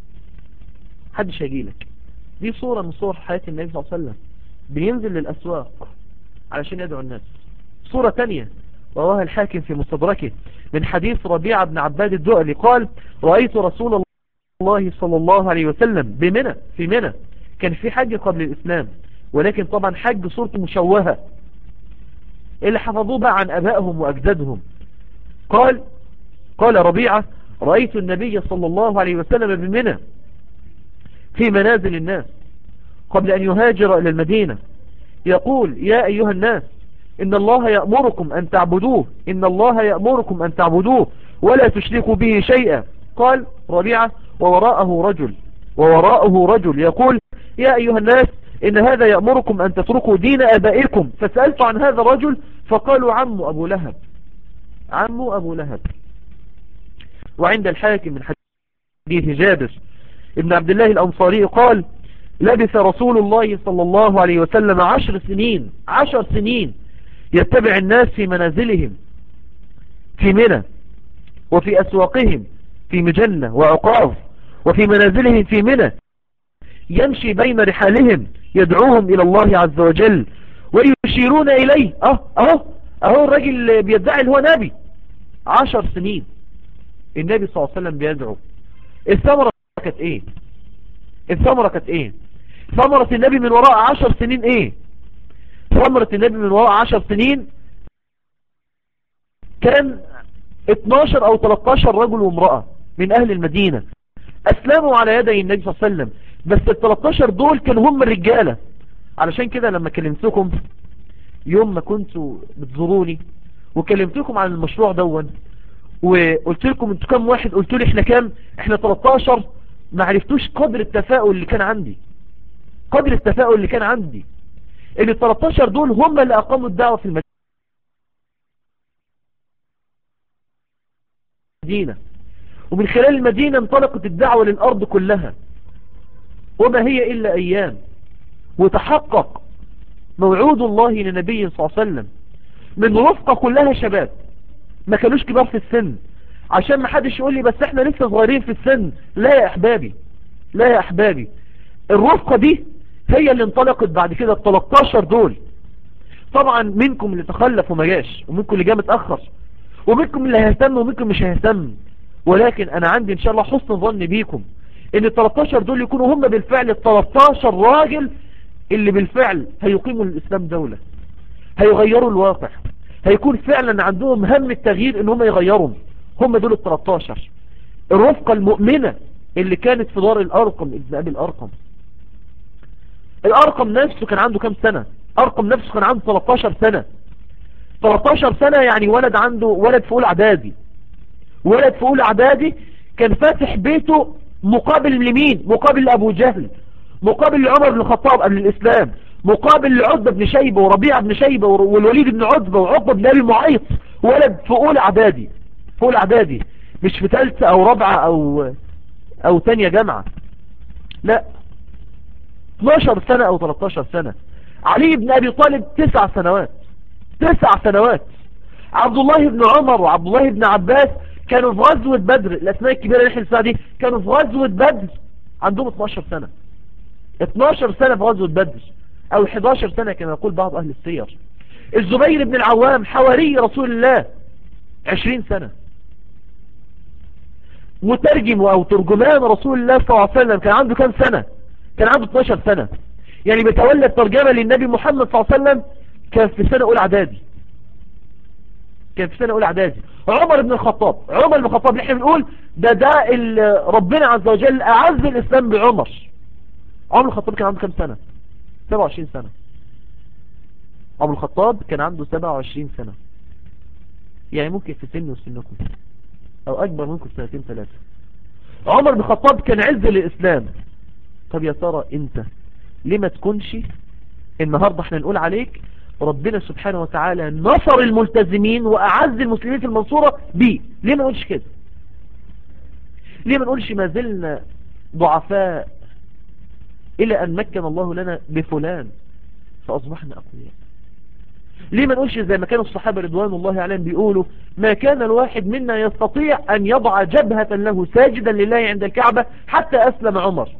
محدش هيجيلك دي صورة من صور حياة النبي صلى الله عليه وسلم بينزل للأسواق علشان يدعو الناس صورة تانية رواها الحاكم في مستدركه من حديث ربيعة بن عباد الدؤلي قال رأيت رسول الله صلى الله عليه وسلم بمنى في منى كان في حج قبل الإسلام ولكن طبعا حج صورته مشوهة اللي حفظوه بقى عن أبائهم وأجدادهم قال قال ربيعة رأيت النبي صلى الله عليه وسلم بمنى في منازل الناس قبل أن يهاجر إلى المدينة يقول يا أيها الناس إن الله يأمركم أن تعبدوه إن الله يأمركم أن تعبدوه ولا تشركوا به شيئا قال ربيعة ووراءه رجل ووراءه رجل يقول يا أيها الناس إن هذا يأمركم أن تتركوا دين أبائكم فسألت عن هذا الرجل فقالوا عمه أبو لهب عمه أبو لهب وعند الحاكم من حديث جابر ابن عبد الله الأنصاري قال لبث رسول الله صلى الله عليه وسلم عشر سنين عشر سنين يتبع الناس في منازلهم في منى وفي أسواقهم في مجنة وعقاف وفي منازلهم في منى يمشي بين رحالهم يدعوهم إلى الله عز وجل ويشيرون إليه أه أهو أهو الراجل بيدعي هو نبي عشر سنين النبي صلى الله عليه وسلم بيدعو الثمرة كانت ايه الثمرة كانت ايه ثمرة النبي من وراء عشر سنين ايه ثمرة النبي من وراء عشر سنين كان 12 او 13 رجل وامرأة من اهل المدينة اسلموا على يدي النبي صلى الله عليه وسلم بس ال 13 دول كانوا هم الرجالة علشان كده لما كلمتكم يوم ما كنتوا بتزوروني وكلمتكم عن المشروع دون وقلت لكم انتوا كام واحد قلت لي احنا كام احنا 13 ما عرفتوش قدر التفاؤل اللي كان عندي قدر التفاؤل اللي كان عندي ان ال 13 دول هم اللي اقاموا الدعوة في المدينة ومن خلال المدينة انطلقت الدعوة للأرض كلها وما هي إلا أيام وتحقق موعود الله لنبي صلى الله عليه وسلم من رفقة كلها شباب ما كانوش كبار في السن عشان ما حدش يقول لي بس احنا لسه صغيرين في السن لا يا احبابي لا يا احبابي الرفقة دي هي اللي انطلقت بعد كده ال 13 دول طبعا منكم اللي تخلف وما جاش ومنكم اللي جاء متأخر ومنكم اللي هيهتم ومنكم مش هيهتم ولكن انا عندي ان شاء الله حسن ظن بيكم ان ال 13 دول يكونوا هم بالفعل ال 13 راجل اللي بالفعل هيقيموا الاسلام دولة هيغيروا الواقع هيكون فعلا عندهم هم التغيير ان هم يغيروا هم دول ال 13 الرفقة المؤمنة اللي كانت في دار الارقم ابن ابي الارقم الارقم نفسه كان عنده كام سنة ارقم نفسه كان عنده 13 سنة 13 سنة يعني ولد عنده ولد في اولى اعدادي ولد في اولى اعدادي كان فاتح بيته مقابل لمين مقابل لابو جهل مقابل لعمر بن الخطاب قبل الاسلام مقابل لعتبة بن شيبة وربيعة بن شيبة والوليد بن عتبة وعقبة بن ابي معيط ولد في اولى اعدادي في اولى اعدادي مش في ثالثه او رابعة او او ثانيه جامعة لا 12 سنة او 13 سنة علي بن ابي طالب تسع سنوات تسع سنوات عبد الله بن عمر وعبد الله بن عباس كانوا في غزوة بدر الاسماء الكبيرة اللي احنا الساعة دي كانوا في غزوة بدر عندهم 12 سنة 12 سنة في غزوة بدر او 11 سنة كما يقول بعض اهل السير الزبير بن العوام حواري رسول الله 20 سنة مترجم او ترجمان رسول الله صلى الله عليه وسلم كان عنده كام سنة كان عنده 12 سنة يعني بيتولى الترجمة للنبي محمد صلى الله عليه وسلم كان في سنة اولى اعدادي كان في سنة اولى اعدادي عمر بن الخطاب عمر بن الخطاب اللي احنا بنقول ده ده ربنا عز وجل اعز الاسلام بعمر عمر الخطاب كان عنده كام سنة 27 سنة عمر الخطاب كان عنده 27 سنة يعني ممكن في سن وسنكم او اكبر منكم سنتين ثلاثة عمر بن الخطاب كان عز للاسلام طب يا ترى انت ليه ما تكونش النهاردة احنا نقول عليك ربنا سبحانه وتعالى نصر الملتزمين واعز المسلمين في المنصورة بيه ليه ما نقولش كده ليه ما نقولش ما زلنا ضعفاء الى ان مكن الله لنا بفلان فاصبحنا اقوياء ليه ما نقولش زي ما كانوا الصحابة رضوان الله عليهم بيقولوا ما كان الواحد منا يستطيع ان يضع جبهة له ساجدا لله عند الكعبة حتى اسلم عمر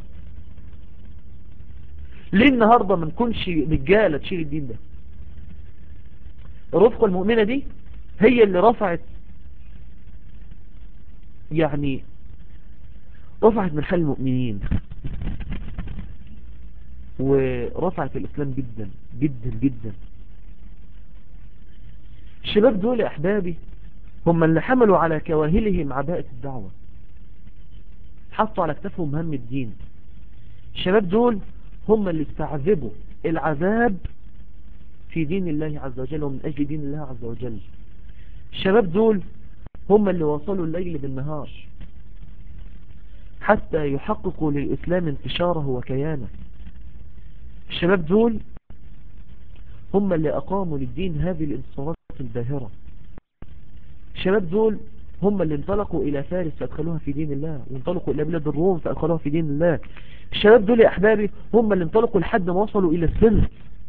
ليه النهاردة ما نكونش رجالة تشيل الدين ده الرفقة المؤمنة دي هي اللي رفعت يعني رفعت من حال المؤمنين ورفعت الإسلام جدا جدا جدا الشباب دول يا أحبابي هم اللي حملوا على كواهلهم عباءة الدعوة حطوا على كتافهم هم الدين الشباب دول هم اللي استعذبوا العذاب في دين الله عز وجل ومن أجل دين الله عز وجل الشباب دول هم اللي وصلوا الليل بالنهار حتى يحققوا للإسلام انتشاره وكيانه الشباب دول هم اللي أقاموا للدين هذه الانتصارات الباهرة الشباب دول هم اللي انطلقوا إلى فارس فأدخلوها في دين الله وانطلقوا إلى بلاد الروم فأدخلوها في دين الله الشباب دول يا أحبابي هم اللي انطلقوا لحد ما وصلوا إلى السن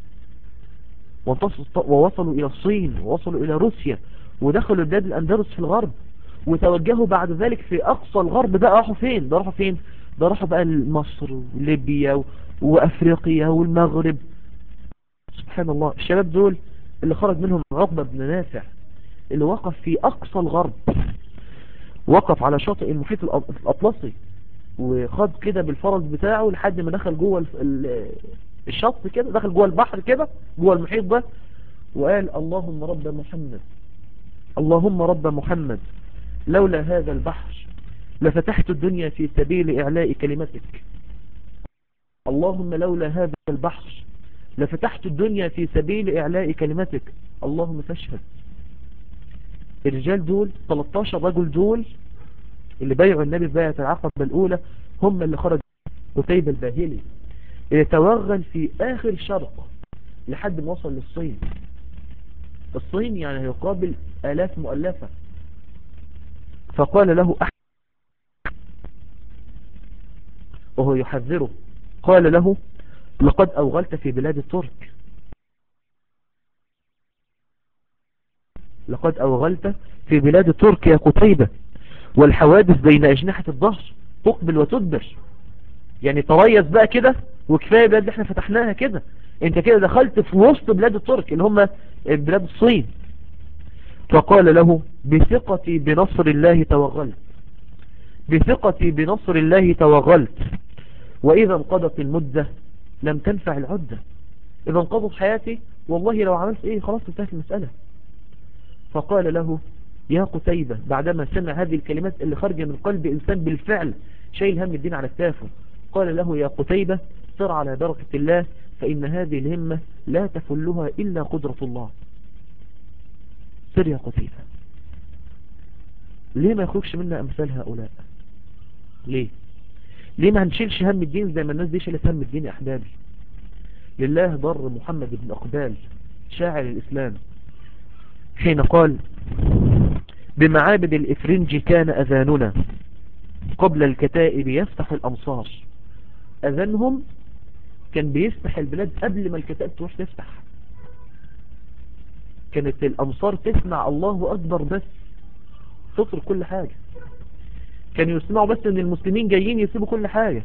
ووصلوا إلى الصين ووصلوا إلى روسيا ودخلوا بلاد الأندلس في الغرب وتوجهوا بعد ذلك في أقصى الغرب بقى راحوا فين ده راحوا فين ده راحوا بقى مصر وليبيا وأفريقيا والمغرب سبحان الله الشباب دول اللي خرج منهم عقبة بن نافع اللي وقف في أقصى الغرب وقف على شاطئ المحيط الأطلسي وخد كده بالفرس بتاعه لحد ما دخل جوه الشط كده دخل جوه البحر كده جوه المحيط ده وقال اللهم رب محمد اللهم رب محمد لولا هذا البحر لفتحت الدنيا في سبيل إعلاء كلمتك اللهم لولا هذا البحر لفتحت الدنيا في سبيل إعلاء كلمتك اللهم فاشهد الرجال دول 13 رجل دول اللي بايعوا النبي في بيعة العقبة الأولى هم اللي خرج قتيبة الباهلي اللي توغل في آخر الشرق لحد ما وصل للصين الصين يعني هيقابل آلاف مؤلفة فقال له أحد وهو يحذره قال له لقد أوغلت في بلاد الترك لقد أوغلت في بلاد الترك يا قتيبة والحوادث بين أجنحة الظهر تقبل وتدبر يعني تريث بقى كده وكفاية بلاد احنا فتحناها كده انت كده دخلت في وسط بلاد الترك اللي هم بلاد الصين فقال له بثقتي بنصر الله توغلت بثقتي بنصر الله توغلت وإذا انقضت المدة لم تنفع العدة إذا انقضت حياتي والله لو عملت إيه خلاص انتهت المسألة فقال له يا قتيبة بعدما سمع هذه الكلمات اللي خرج من قلب إنسان بالفعل شايل هم الدين على كتافه قال له يا قتيبة سر على بركة الله فإن هذه الهمة لا تفلها إلا قدرة الله سر يا قتيبة ليه ما يخرجش منا أمثال هؤلاء ليه ليه ما هنشيلش هم الدين زي ما الناس دي شالت هم الدين يا أحبابي لله ضر محمد بن أقبال شاعر الإسلام حين قال بمعابد الإفرنج كان أذاننا قبل الكتائب يفتح الأمصار أذانهم كان بيفتح البلاد قبل ما الكتائب تروح تفتح كانت الأمصار تسمع الله أكبر بس تترك كل حاجة كانوا يسمعوا بس ان المسلمين جايين يسيبوا كل حاجة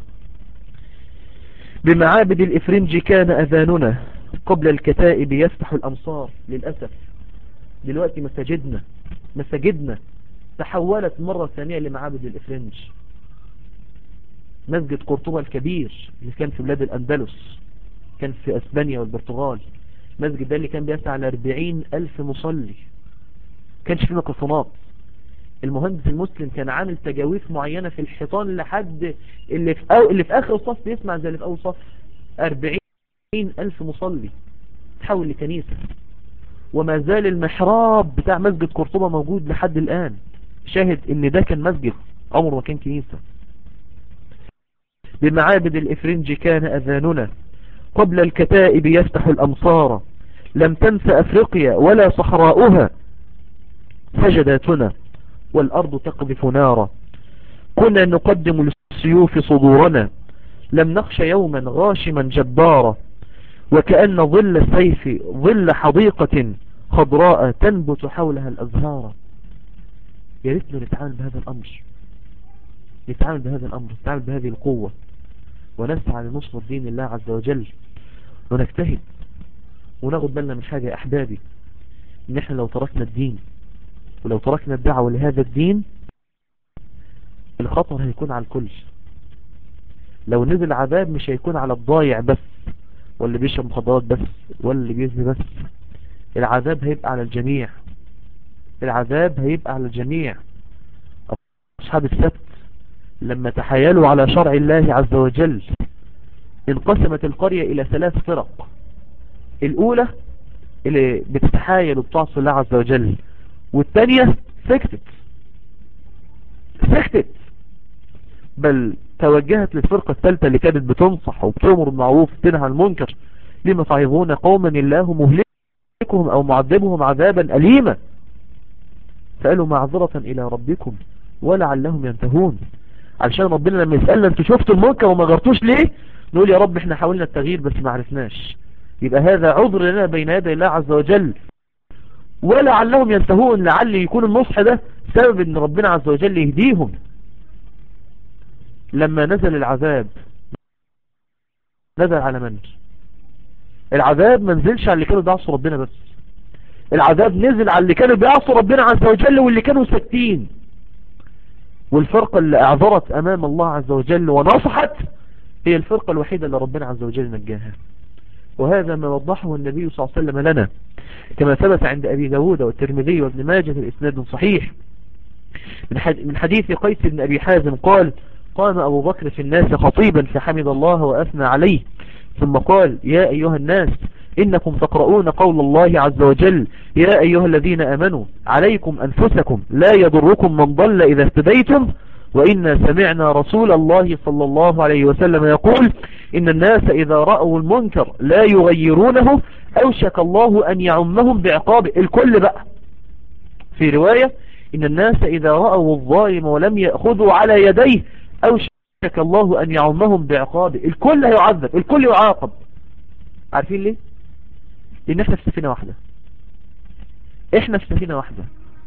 بمعابد الإفرنج كان أذاننا قبل الكتائب يفتح الأمصار للأسف دلوقتي مساجدنا مساجدنا تحولت مرة ثانية لمعابد الإفرنج مسجد قرطبة الكبير اللي كان في بلاد الأندلس كان في أسبانيا والبرتغال مسجد ده اللي كان بيسع على 40 ألف مصلي كانش فيه ميكروفونات المهندس المسلم كان عامل تجاويف معينة في الحيطان لحد اللي في, أو اللي في آخر الصف يسمع زي اللي في أول صف 40 ألف مصلي تحول لكنيسة وما زال المحراب بتاع مسجد قرطبة موجود لحد الآن شاهد ان ده كان مسجد عمره ما كان كنيسة بمعابد الإفرنج كان أذاننا قبل الكتائب يفتح الأمصار لم تنس أفريقيا ولا صحراؤها سجداتنا والأرض تقذف نارا كنا نقدم للسيوف صدورنا لم نخش يوما غاشما جبارا وكأن ظل السيف ظل حديقة خضراء تنبت حولها الأزهار يا ريتنا نتعامل بهذا الأمر نتعامل بهذا الأمر نتعامل بهذه القوة ونسعى لنصرة دين الله عز وجل ونجتهد وناخد بالنا من حاجة يا أحبابي إن إحنا لو تركنا الدين ولو تركنا الدعوة لهذا الدين الخطر هيكون على الكل لو نزل عذاب مش هيكون على الضايع بس واللي بيشرب مخدرات بس واللي بيزني بس العذاب هيبقى على الجميع العذاب هيبقى على الجميع أصحاب السبت لما تحايلوا على شرع الله عز وجل انقسمت القرية إلى ثلاث فرق الأولى اللي بتتحايل وبتعصي الله عز وجل والثانية سكتت سكتت بل توجهت للفرقة الثالثة اللي كانت بتنصح وبتأمر بالمعروف وتنهى عن المنكر لما تعظون قوما الله مهلكهم أو معذبهم عذابا أليما سألوا معذرة إلى ربكم ولعلهم ينتهون علشان ربنا لما يسألنا انتوا شفتوا المنكر وما غرتوش ليه نقول يا رب احنا حاولنا التغيير بس ما عرفناش يبقى هذا عذر لنا بين يدي الله عز وجل ولعلهم ينتهون لعل يكون النصح ده سبب ان ربنا عز وجل يهديهم لما نزل العذاب نزل على من العذاب ما نزلش على اللي كانوا بيعصوا ربنا بس العذاب نزل على اللي كانوا بيعصوا ربنا عز وجل واللي كانوا ساكتين والفرقة اللي اعذرت امام الله عز وجل ونصحت هي الفرقة الوحيدة اللي ربنا عز وجل نجاها وهذا ما وضحه النبي صلى الله عليه وسلم لنا كما ثبت عند أبي داود والترمذي وابن ماجه الإسناد صحيح من حديث قيس بن أبي حازم قال قام أبو بكر في الناس خطيبا فحمد الله وأثنى عليه ثم قال يا أيها الناس إنكم تقرؤون قول الله عز وجل يا أيها الذين أمنوا عليكم أنفسكم لا يضركم من ضل إذا اهتديتم وإنا سمعنا رسول الله صلى الله عليه وسلم يقول إن الناس إذا رأوا المنكر لا يغيرونه أوشك الله أن يعمهم بعقابه الكل بقى في رواية إن الناس إذا رأوا الظالم ولم يأخذوا على يديه أوشك الله أن يعمهم بعقابه الكل هيعذب الكل يعاقب عارفين ليه لأن احنا في سفينة واحدة احنا في سفينة واحدة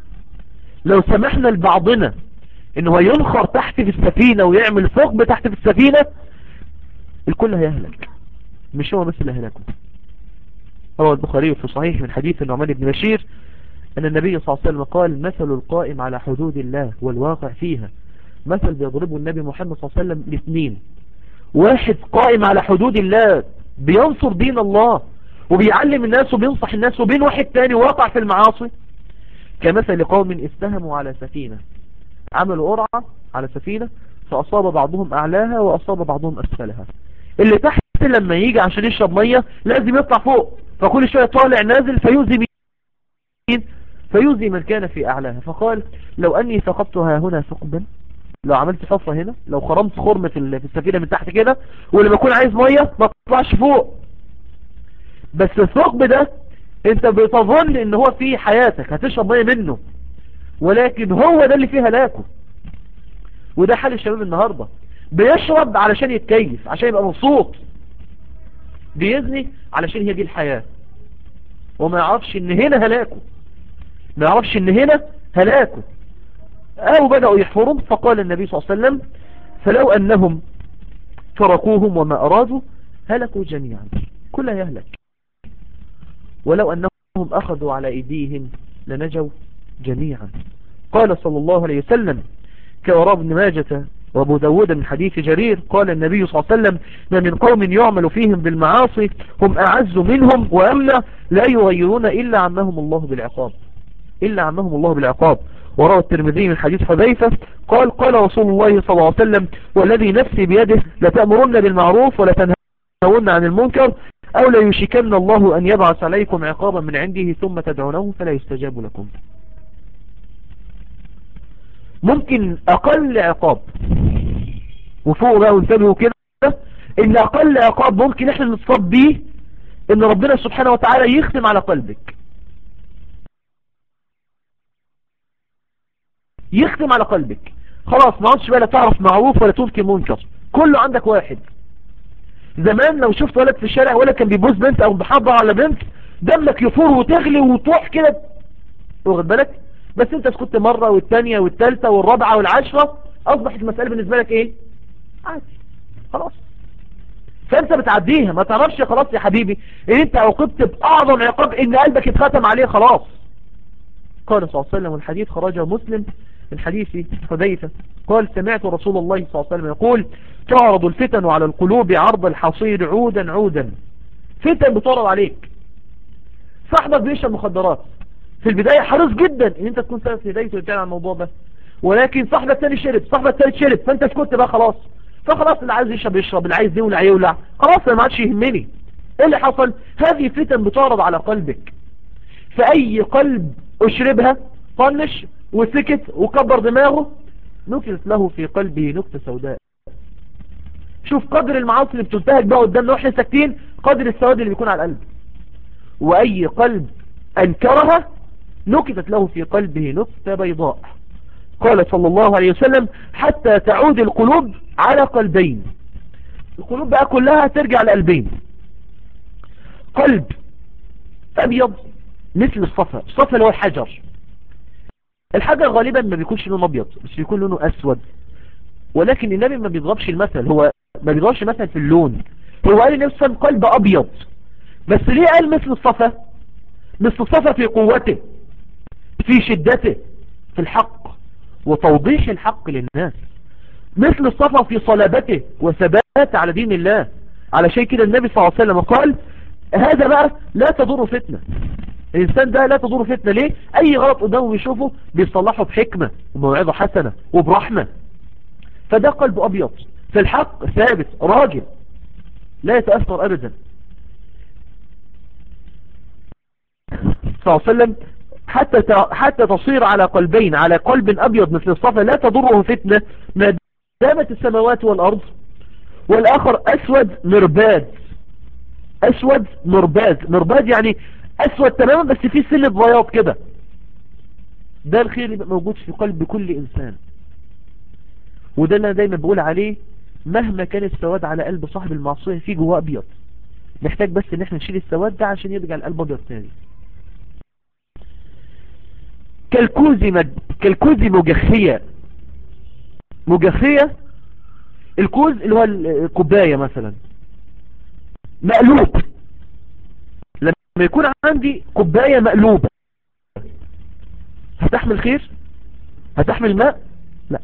لو سمحنا لبعضنا انه ينخر تحت في السفينة ويعمل ثقب تحت في السفينة الكل هيهلك مش هو بس اللي هلكه روى البخاري في صحيح من حديث النعمان بن بشير أن النبي صلى الله عليه وسلم قال مثل القائم على حدود الله والواقع فيها مثل بيضربه النبي محمد صلى الله عليه وسلم لاثنين واحد قائم على حدود الله بينصر دين الله وبيعلم الناس وبينصح الناس وبين واحد تاني واقع في المعاصي كمثل قوم استهموا على سفينة عملوا قرعة على سفينة فأصاب بعضهم أعلاها وأصاب بعضهم أسفلها اللي تحت لما يجي عشان يشرب مية لازم يطلع فوق فكل شوية طالع نازل فيوزي مين فيوزي من كان في أعلاها فقال لو أني ثقبتها هنا ثقبا لو عملت حفرة هنا لو خرمت خرمة في السفينة من تحت كده ولما يكون عايز مية ما تطلعش فوق بس الثقب ده انت بتظن ان هو في حياتك هتشرب مية منه ولكن هو ده اللي فيه هلاكه وده حال الشباب النهاردة بيشرب علشان يتكيف عشان يبقى مبسوط بيزني علشان هي دي الحياة وما يعرفش ان هنا هلاكه ما يعرفش ان هنا هلاكه او بدأوا يحفرون فقال النبي صلى الله عليه وسلم فلو انهم تركوهم وما ارادوا هلكوا جميعا كل يهلك ولو انهم اخذوا على ايديهم لنجوا جميعا قال صلى الله عليه وسلم كوراء ابن ماجة وابو داود من حديث جرير قال النبي صلى الله عليه وسلم ما من قوم يعمل فيهم بالمعاصي هم أعز منهم وأمنع لا يغيرون إلا عمهم الله بالعقاب إلا عمهم الله بالعقاب وروى الترمذي من حديث حذيفة قال قال رسول الله صلى الله عليه وسلم والذي نفسي بيده لتأمرن بالمعروف ولتنهون عن المنكر أو لا يشكن الله أن يبعث عليكم عقابا من عنده ثم تدعونه فلا يستجاب لكم ممكن اقل عقاب وفوق بقى وانتبهوا كده ان اقل عقاب ممكن احنا نصاب بيه ان ربنا سبحانه وتعالى يختم على قلبك يختم على قلبك خلاص ما عادش بقى لا تعرف معروف ولا تنكر منكر كله عندك واحد زمان لو شفت ولد في الشارع ولد كان بيبوس بنت او بيحضر على بنت دمك يفور وتغلي وتروح كده واخد بالك بس انت سكت مرة والتانية والتالتة والرابعة والعشرة اصبحت المسألة بالنسبة لك ايه عادي خلاص فانت بتعديها ما تعرفش خلاص يا حبيبي ان انت عوقبت باعظم عقاب ان قلبك اتختم عليه خلاص قال صلى الله عليه وسلم الحديث خرجه مسلم من حديث حذيفة قال سمعت رسول الله صلى الله عليه وسلم يقول تعرض الفتن على القلوب عرض الحصير عودا عودا فتن بتعرض عليك صاحبك بيشرب مخدرات في البداية حريص جدا ان انت تكون سبب في بدايته وتتكلم عن الموضوع ده ولكن صاحبك الثاني شرب صاحبك الثالث شرب فانت سكت بقى خلاص فخلاص اللي عايز يشرب يشرب اللي عايز يولع يولع خلاص انا ما عادش يهمني ايه اللي حصل هذه فتن بتعرض على قلبك فاي قلب اشربها طنش وسكت وكبر دماغه نكت له في قلبه نكتة سوداء شوف قدر المعاصي اللي بتلتهج بقى قدامنا واحنا ساكتين قدر السواد اللي بيكون على القلب واي قلب انكرها نكتت له في قلبه نكتة بيضاء قال صلى الله عليه وسلم حتى تعود القلوب على قلبين القلوب بقى كلها ترجع لقلبين قلب ابيض مثل الصفا الصفا اللي هو الحجر الحجر غالبا ما بيكونش لونه ابيض بس بيكون لونه اسود ولكن النبي ما بيضربش المثل هو ما بيضربش مثل في اللون هو قال نفسا قلب ابيض بس ليه قال مثل الصفا مثل الصفا في قوته في شدته في الحق وتوضيح الحق للناس مثل الصفا في صلابته وثبات على دين الله على شيء كده النبي صلى الله عليه وسلم قال هذا بقى لا تضر فتنة الإنسان ده لا تضر فتنة ليه أي غلط قدامه بيشوفه بيصلحه بحكمة وموعظة حسنة وبرحمة فده قلب ابيض في الحق ثابت راجل لا يتأثر ابدا صلى الله عليه وسلم حتى حتى تصير على قلبين على قلب ابيض مثل الصفا لا تضره فتنة ما دامت السماوات والارض والاخر اسود مرباد اسود مرباد مرباد يعني اسود تماما بس فيه سنة بياض كده ده الخير اللي موجود في قلب كل انسان وده اللي انا دايما بقول عليه مهما كان السواد على قلب صاحب المعصية فيه جواه ابيض محتاج بس ان احنا نشيل السواد ده عشان يرجع القلب ابيض تاني كالكوز مج... كالكوز مجخية مجخية الكوز اللي هو الكوباية مثلا مقلوب لما يكون عندي كوباية مقلوبة هتحمل خير هتحمل ماء لا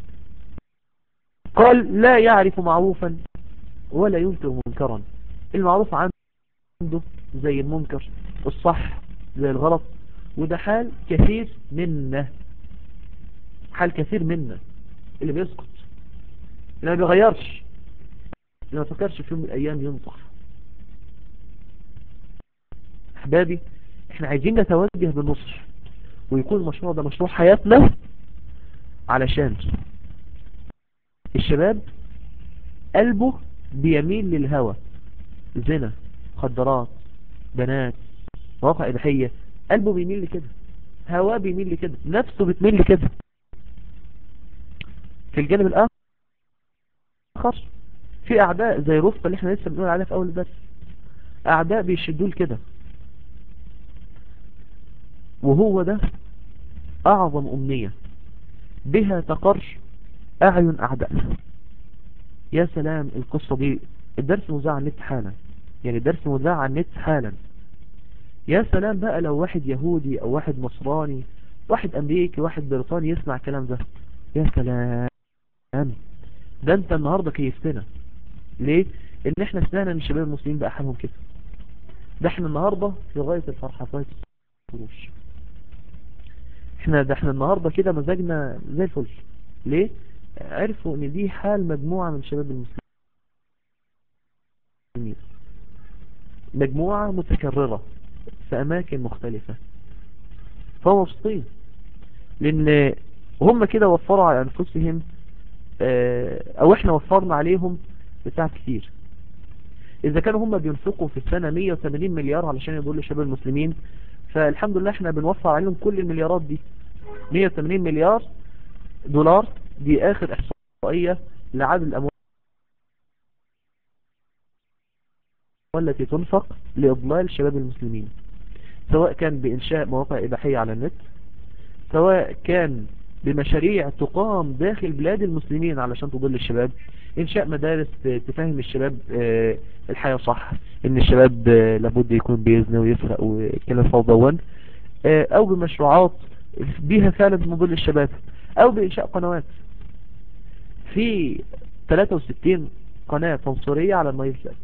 قال لا يعرف معروفا ولا ينكر منكرا المعروف عنده زي المنكر الصح زي الغلط وده حال كثير منا حال كثير منا اللي بيسقط اللي ما بيغيرش اللي ما فكرش في يوم من الايام ينصح احبابي احنا عايزين نتوجه بالنصح ويكون المشروع ده مشروع حياتنا علشان الشباب قلبه بيميل للهوى زنا مخدرات بنات مواقع إباحية قلبه بيميل لكده هواه بيميل لكده نفسه بتميل لكده في الجانب الآخر في أعداء زي رفقة اللي احنا لسه بنقول عليها في أول الدرس أعداء بيشدوه لكده وهو ده أعظم أمنية بها تقر أعين أعدائنا يا سلام القصة دي الدرس مذاع عن النت حالا يعني الدرس مذاع عن النت حالا يا سلام بقى لو واحد يهودي أو واحد مصراني واحد أمريكي واحد بريطاني يسمع الكلام ده يا سلام ده انت النهاردة كيفتنا ليه ان احنا سمعنا ان الشباب المسلمين بقى حالهم كده ده احنا النهاردة في غاية الفرحة في غاية الفروش احنا ده احنا النهاردة كده مزاجنا زي الفل ليه عرفوا ان دي حال مجموعة من شباب المسلمين مجموعة متكررة في اماكن مختلفة فهم مبسوطين لان هم كده وفروا على انفسهم او احنا وفرنا عليهم بتاع كتير اذا كانوا هم بينفقوا في السنة 180 مليار علشان يضلوا شباب المسلمين فالحمد لله احنا بنوفر عليهم كل المليارات دي 180 مليار دولار دي اخر احصائية لعدد الاموال التي تنفق لإضلال شباب المسلمين سواء كان بإنشاء مواقع إباحية على النت سواء كان بمشاريع تقام داخل بلاد المسلمين علشان تضل الشباب إنشاء مدارس تفهم الشباب الحياة صح إن الشباب لابد يكون بيزن ويفرق وكلام فوضوان أو بمشروعات بيها فعلا مضل الشباب أو بإنشاء قنوات في 63 قناة تنصرية على النايل سات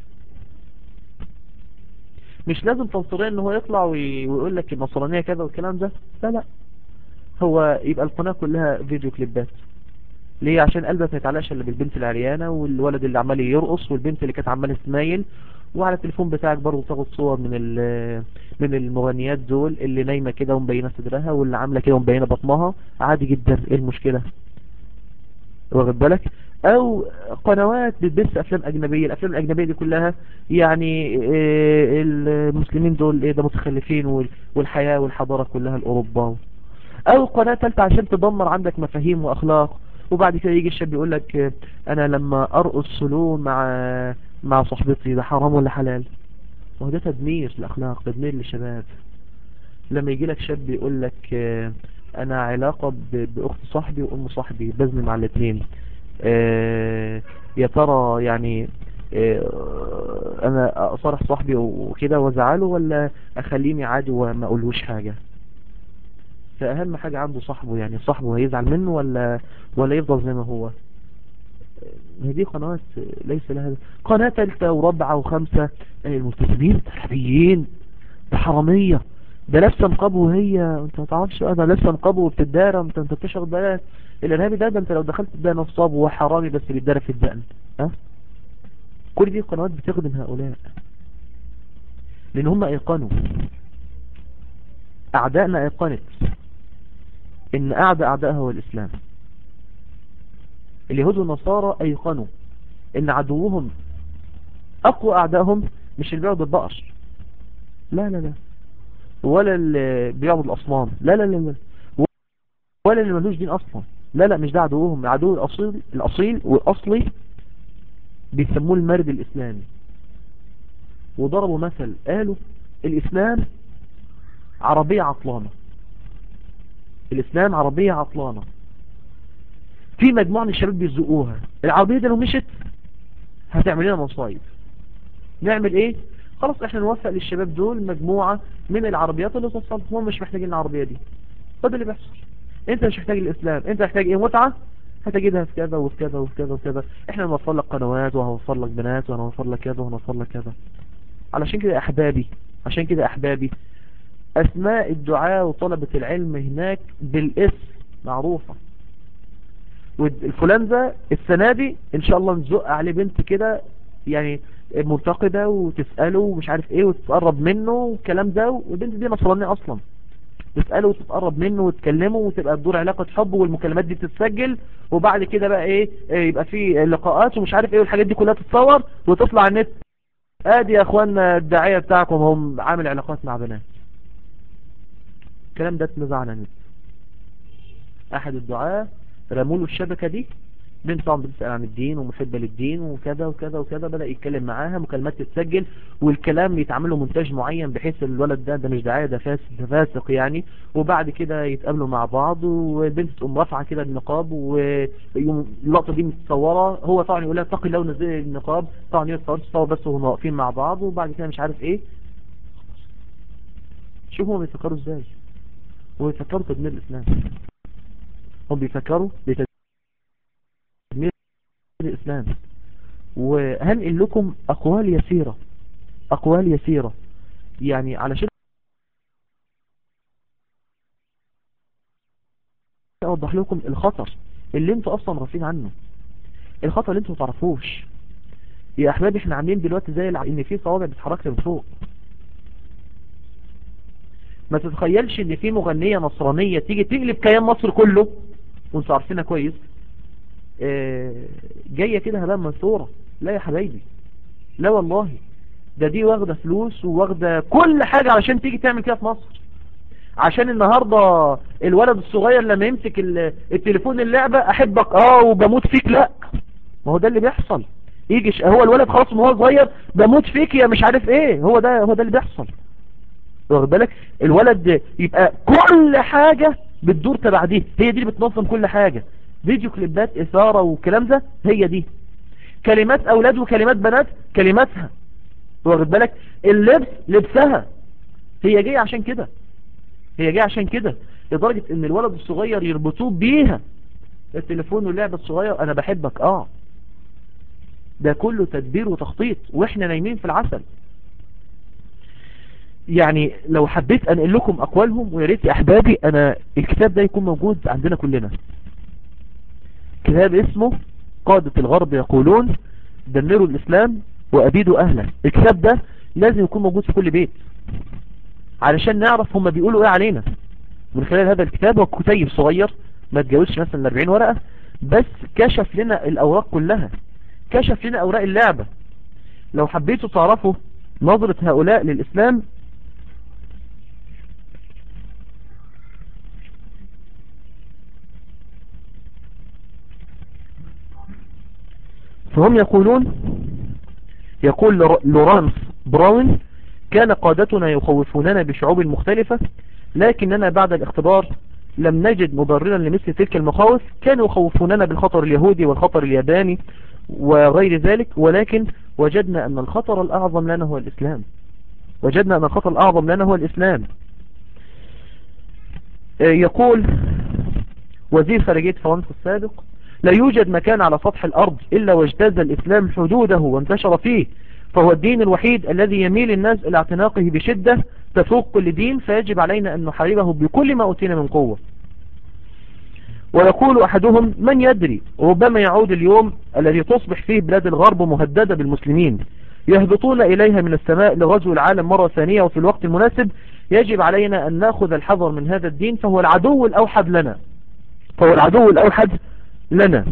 مش لازم تنصرية ان هو يطلع ويقول لك النصرانية كذا والكلام ده لا لا هو يبقى القناة كلها فيديو كليبات ليه عشان قلبك ما يتعلقش الا بالبنت العريانة والولد اللي عمال يرقص والبنت اللي كانت عماله تسمايل وعلى التليفون بتاعك برضه تاخد صور من من المغنيات دول اللي نايمة كده ومبينة صدرها واللي عاملة كده ومبينة بطنها عادي جدا ايه المشكلة واخد بالك او قنوات بتبث افلام اجنبية الافلام الاجنبية دي كلها يعني المسلمين دول ايه ده متخلفين والحياة والحضارة كلها الاوروبا او قناة ثالثه عشان تدمر عندك مفاهيم واخلاق وبعد كده يجي الشاب يقول لك انا لما ارقص سلو مع مع صاحبتي ده حرام ولا حلال وده تدمير الاخلاق تدمير للشباب لما يجي لك شاب يقول لك انا علاقة باخت صاحبي وام صاحبي بزن مع الاثنين يا ترى يعني انا اصارح صاحبي وكده وازعله ولا اخليني عادي وما اقولوش حاجة فاهم حاجة عنده صاحبه يعني صاحبه هيزعل منه ولا ولا يفضل زي ما هو هذه قنوات ليس لها قناة ثالثة ورابعة وخمسة الملتزمين الارهابيين ده حرامية ده لابسه نقاب وهي انت ما تعرفش بقى ده لابسه نقاب وبتدارى انت انت بتشغل بالك الارهابي ده ده انت لو دخلت ده نصاب وحرامي بس بيتدارى في الدقن ها كل دي قنوات بتخدم هؤلاء لان هم ايقنوا اعدائنا ايقنت ان اعدى اعدائها هو الاسلام اليهود والنصارى ايقنوا ان عدوهم اقوى اعدائهم مش اللي بيعبد البقر لا لا لا ولا اللي بيعبد الاصنام لا لا لا لا ولا اللي ملوش دين اصلا لا لا مش ده عدوهم عدو الاصيل الاصيل والاصلي بيسموه المرد الاسلامي وضربوا مثل قالوا الاسلام عربية عطلانة الاسلام عربية عطلانة في مجموعة من الشباب بيزقوها العربية دي لو مشت هتعمل لنا مصايب نعمل ايه خلاص احنا نوفق للشباب دول مجموعة من العربيات اللي توصلهم هم مش محتاجين العربية دي فده اللي بيحصل انت مش محتاج الاسلام انت محتاج ايه متعة هتجدها في كذا وفي كذا وفي كذا وفي كذا احنا هنوفر لك قنوات وهنوفر لك بنات وهنوفر لك كذا وهنوفر لك كذا علشان كده احبابي عشان كده احبابي اسماء الدعاء وطلبة العلم هناك بالاسم معروفة والفلان ده السنة دي ان شاء الله نزق عليه بنت كده يعني مرتقدة وتسأله ومش عارف ايه وتتقرب منه والكلام ده والبنت دي نصرانية اصلا تسأله وتتقرب منه وتكلمه وتبقى تدور علاقة حب والمكالمات دي تتسجل وبعد كده بقى ايه, إيه يبقى في لقاءات ومش عارف ايه والحاجات دي كلها تتصور وتطلع على النت ادي يا اخوانا الداعية بتاعكم هم عامل علاقات مع بنات الكلام ده اتنزع على النت احد الدعاة رموله الشبكة دي بنت طبعا بتسأل عن الدين ومحبة للدين وكذا وكذا وكذا بدأ يتكلم معاها مكالمات تتسجل والكلام يتعمل له مونتاج معين بحيث الولد ده ده مش دعاية ده فاسق ده فاسق يعني وبعد كده يتقابلوا مع بعض والبنت تقوم رافعه كده النقاب واللقطة دي متصورة هو طبعا يقول لها اتقي الله ونزلي النقاب طبعا هي تصور بس وهم واقفين مع بعض وبعد كده مش عارف ايه شوفوا هم بيفكروا ازاي هم بيفكروا تدمير الاسلام هم بيفكروا بتدمير الإسلام وهنقل لكم أقوال يسيرة أقوال يسيرة يعني علشان أوضح لكم الخطر اللي انتوا أصلا رافين عنه الخطر اللي انتوا تعرفوش يا أحبابي احنا عاملين دلوقتي زي ان في صوابع بتحرك من فوق ما تتخيلش ان في مغنية نصرانية تيجي تقلب كيان مصر كله وانتوا عارفينها كويس جاية كده هباء منثورة لا يا حبايبي لا والله ده دي واخدة فلوس وواخدة كل حاجة علشان تيجي تعمل كده في مصر عشان النهاردة الولد الصغير لما يمسك التليفون اللعبة احبك اه وبموت فيك لا ما هو ده اللي بيحصل يجي هو الولد خلاص من هو صغير بموت فيك يا مش عارف ايه هو ده هو ده اللي بيحصل واخد بالك الولد يبقى كل حاجة بتدور تبع دي هي دي اللي بتنظم كل حاجة فيديو كليبات إثارة والكلام ده هي دي كلمات أولاد وكلمات بنات كلماتها واخد بالك اللبس لبسها هي جاية عشان كده هي جاية عشان كده لدرجة ان الولد الصغير يربطوه بيها التليفون واللعبة الصغير انا بحبك اه ده كله تدبير وتخطيط واحنا نايمين في العسل يعني لو حبيت انقل لكم اقوالهم ويا ريت يا احبابي انا الكتاب ده يكون موجود عندنا كلنا كتاب اسمه قادة الغرب يقولون دمروا الإسلام وأبيدوا أهله الكتاب ده لازم يكون موجود في كل بيت علشان نعرف هم بيقولوا ايه علينا من خلال هذا الكتاب هو كتيب صغير ما تجاوزش مثلا 40 ورقة بس كشف لنا الأوراق كلها كشف لنا أوراق اللعبة لو حبيتوا تعرفوا نظرة هؤلاء للإسلام فهم يقولون يقول لورانس براون كان قادتنا يخوفوننا بشعوب مختلفة لكننا بعد الاختبار لم نجد مبررا لمثل تلك المخاوف كانوا يخوفوننا بالخطر اليهودي والخطر الياباني وغير ذلك ولكن وجدنا أن الخطر الأعظم لنا هو الإسلام وجدنا أن الخطر الأعظم لنا هو الإسلام يقول وزير خارجية فرنسا السابق لا يوجد مكان على سطح الأرض إلا واجتاز الإسلام حدوده وانتشر فيه فهو الدين الوحيد الذي يميل الناس إلى اعتناقه بشدة تفوق كل دين فيجب علينا أن نحاربه بكل ما أوتينا من قوة ويقول أحدهم من يدري ربما يعود اليوم الذي تصبح فيه بلاد الغرب مهددة بالمسلمين يهبطون إليها من السماء لغزو العالم مرة ثانية وفي الوقت المناسب يجب علينا أن نأخذ الحذر من هذا الدين فهو العدو الأوحد لنا فهو العدو الأوحد لنا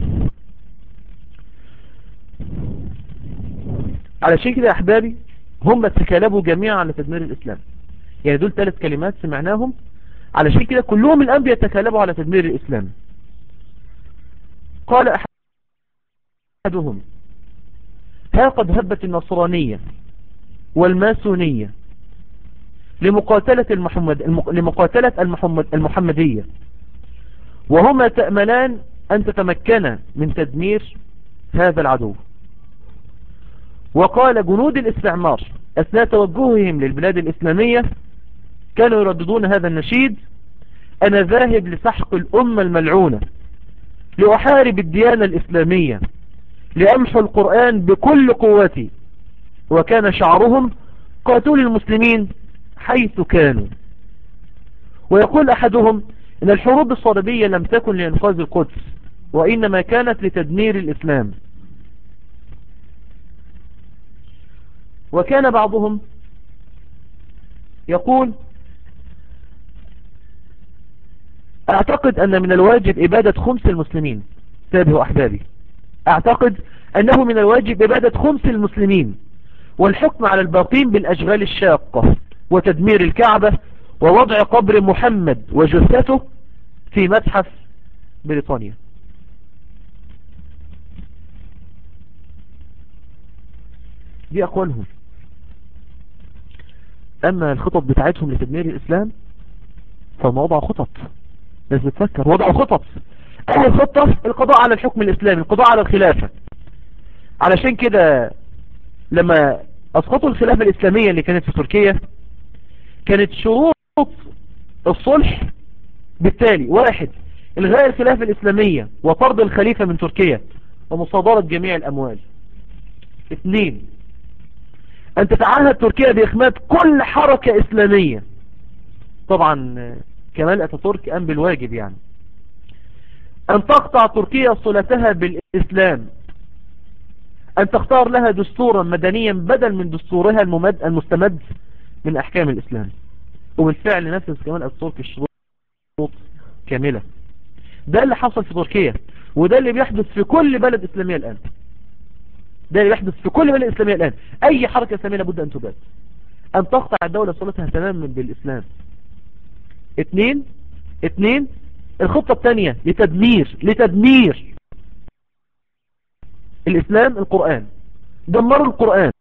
على شيء كده يا أحبابي هم تكالبوا جميعا على تدمير الإسلام يعني دول ثلاث كلمات سمعناهم على شيء كده كلهم الأنبياء تكالبوا على تدمير الإسلام قال أحدهم ها قد هبت النصرانية والماسونية لمقاتلة المحمد لمقاتلة المحمد المحمدية وهما تأملان أن تتمكن من تدمير هذا العدو وقال جنود الاستعمار أثناء توجههم للبلاد الإسلامية كانوا يرددون هذا النشيد أنا ذاهب لسحق الأمة الملعونة لأحارب الديانة الإسلامية لأمحو القرآن بكل قوتي وكان شعرهم قاتل المسلمين حيث كانوا ويقول أحدهم إن الحروب الصليبية لم تكن لإنقاذ القدس وإنما كانت لتدمير الإسلام وكان بعضهم يقول اعتقد ان من الواجب ابادة خمس المسلمين تابعوا احبابي اعتقد انه من الواجب ابادة خمس المسلمين والحكم على الباقين بالاشغال الشاقة وتدمير الكعبة ووضع قبر محمد وجثته في متحف بريطانيا دي اقوالهم اما الخطط بتاعتهم لتدمير الاسلام فهم وضعوا خطط لازم تفكر وضعوا خطط اول خطة القضاء على الحكم الاسلامي القضاء على الخلافة علشان كده لما اسقطوا الخلافة الاسلامية اللي كانت في تركيا كانت شروط الصلح بالتالي واحد الغاء الخلافة الاسلامية وطرد الخليفة من تركيا ومصادرة جميع الاموال اثنين ان تتعهد تركيا باخماد كل حركة اسلامية طبعا كمال اتاتورك قام بالواجب يعني ان تقطع تركيا صلتها بالاسلام ان تختار لها دستورا مدنيا بدل من دستورها الممد المستمد من احكام الاسلام وبالفعل نفذ كمال اتاتورك الشروط كاملة ده اللي حصل في تركيا وده اللي بيحدث في كل بلد اسلامية الان ده اللي بيحدث في كل بلد اسلامية الان اي حركة اسلامية لابد ان تباد ان تقطع الدولة صلتها تماما بالاسلام اتنين اتنين الخطة الثانية لتدمير لتدمير الاسلام القرآن دمروا القرآن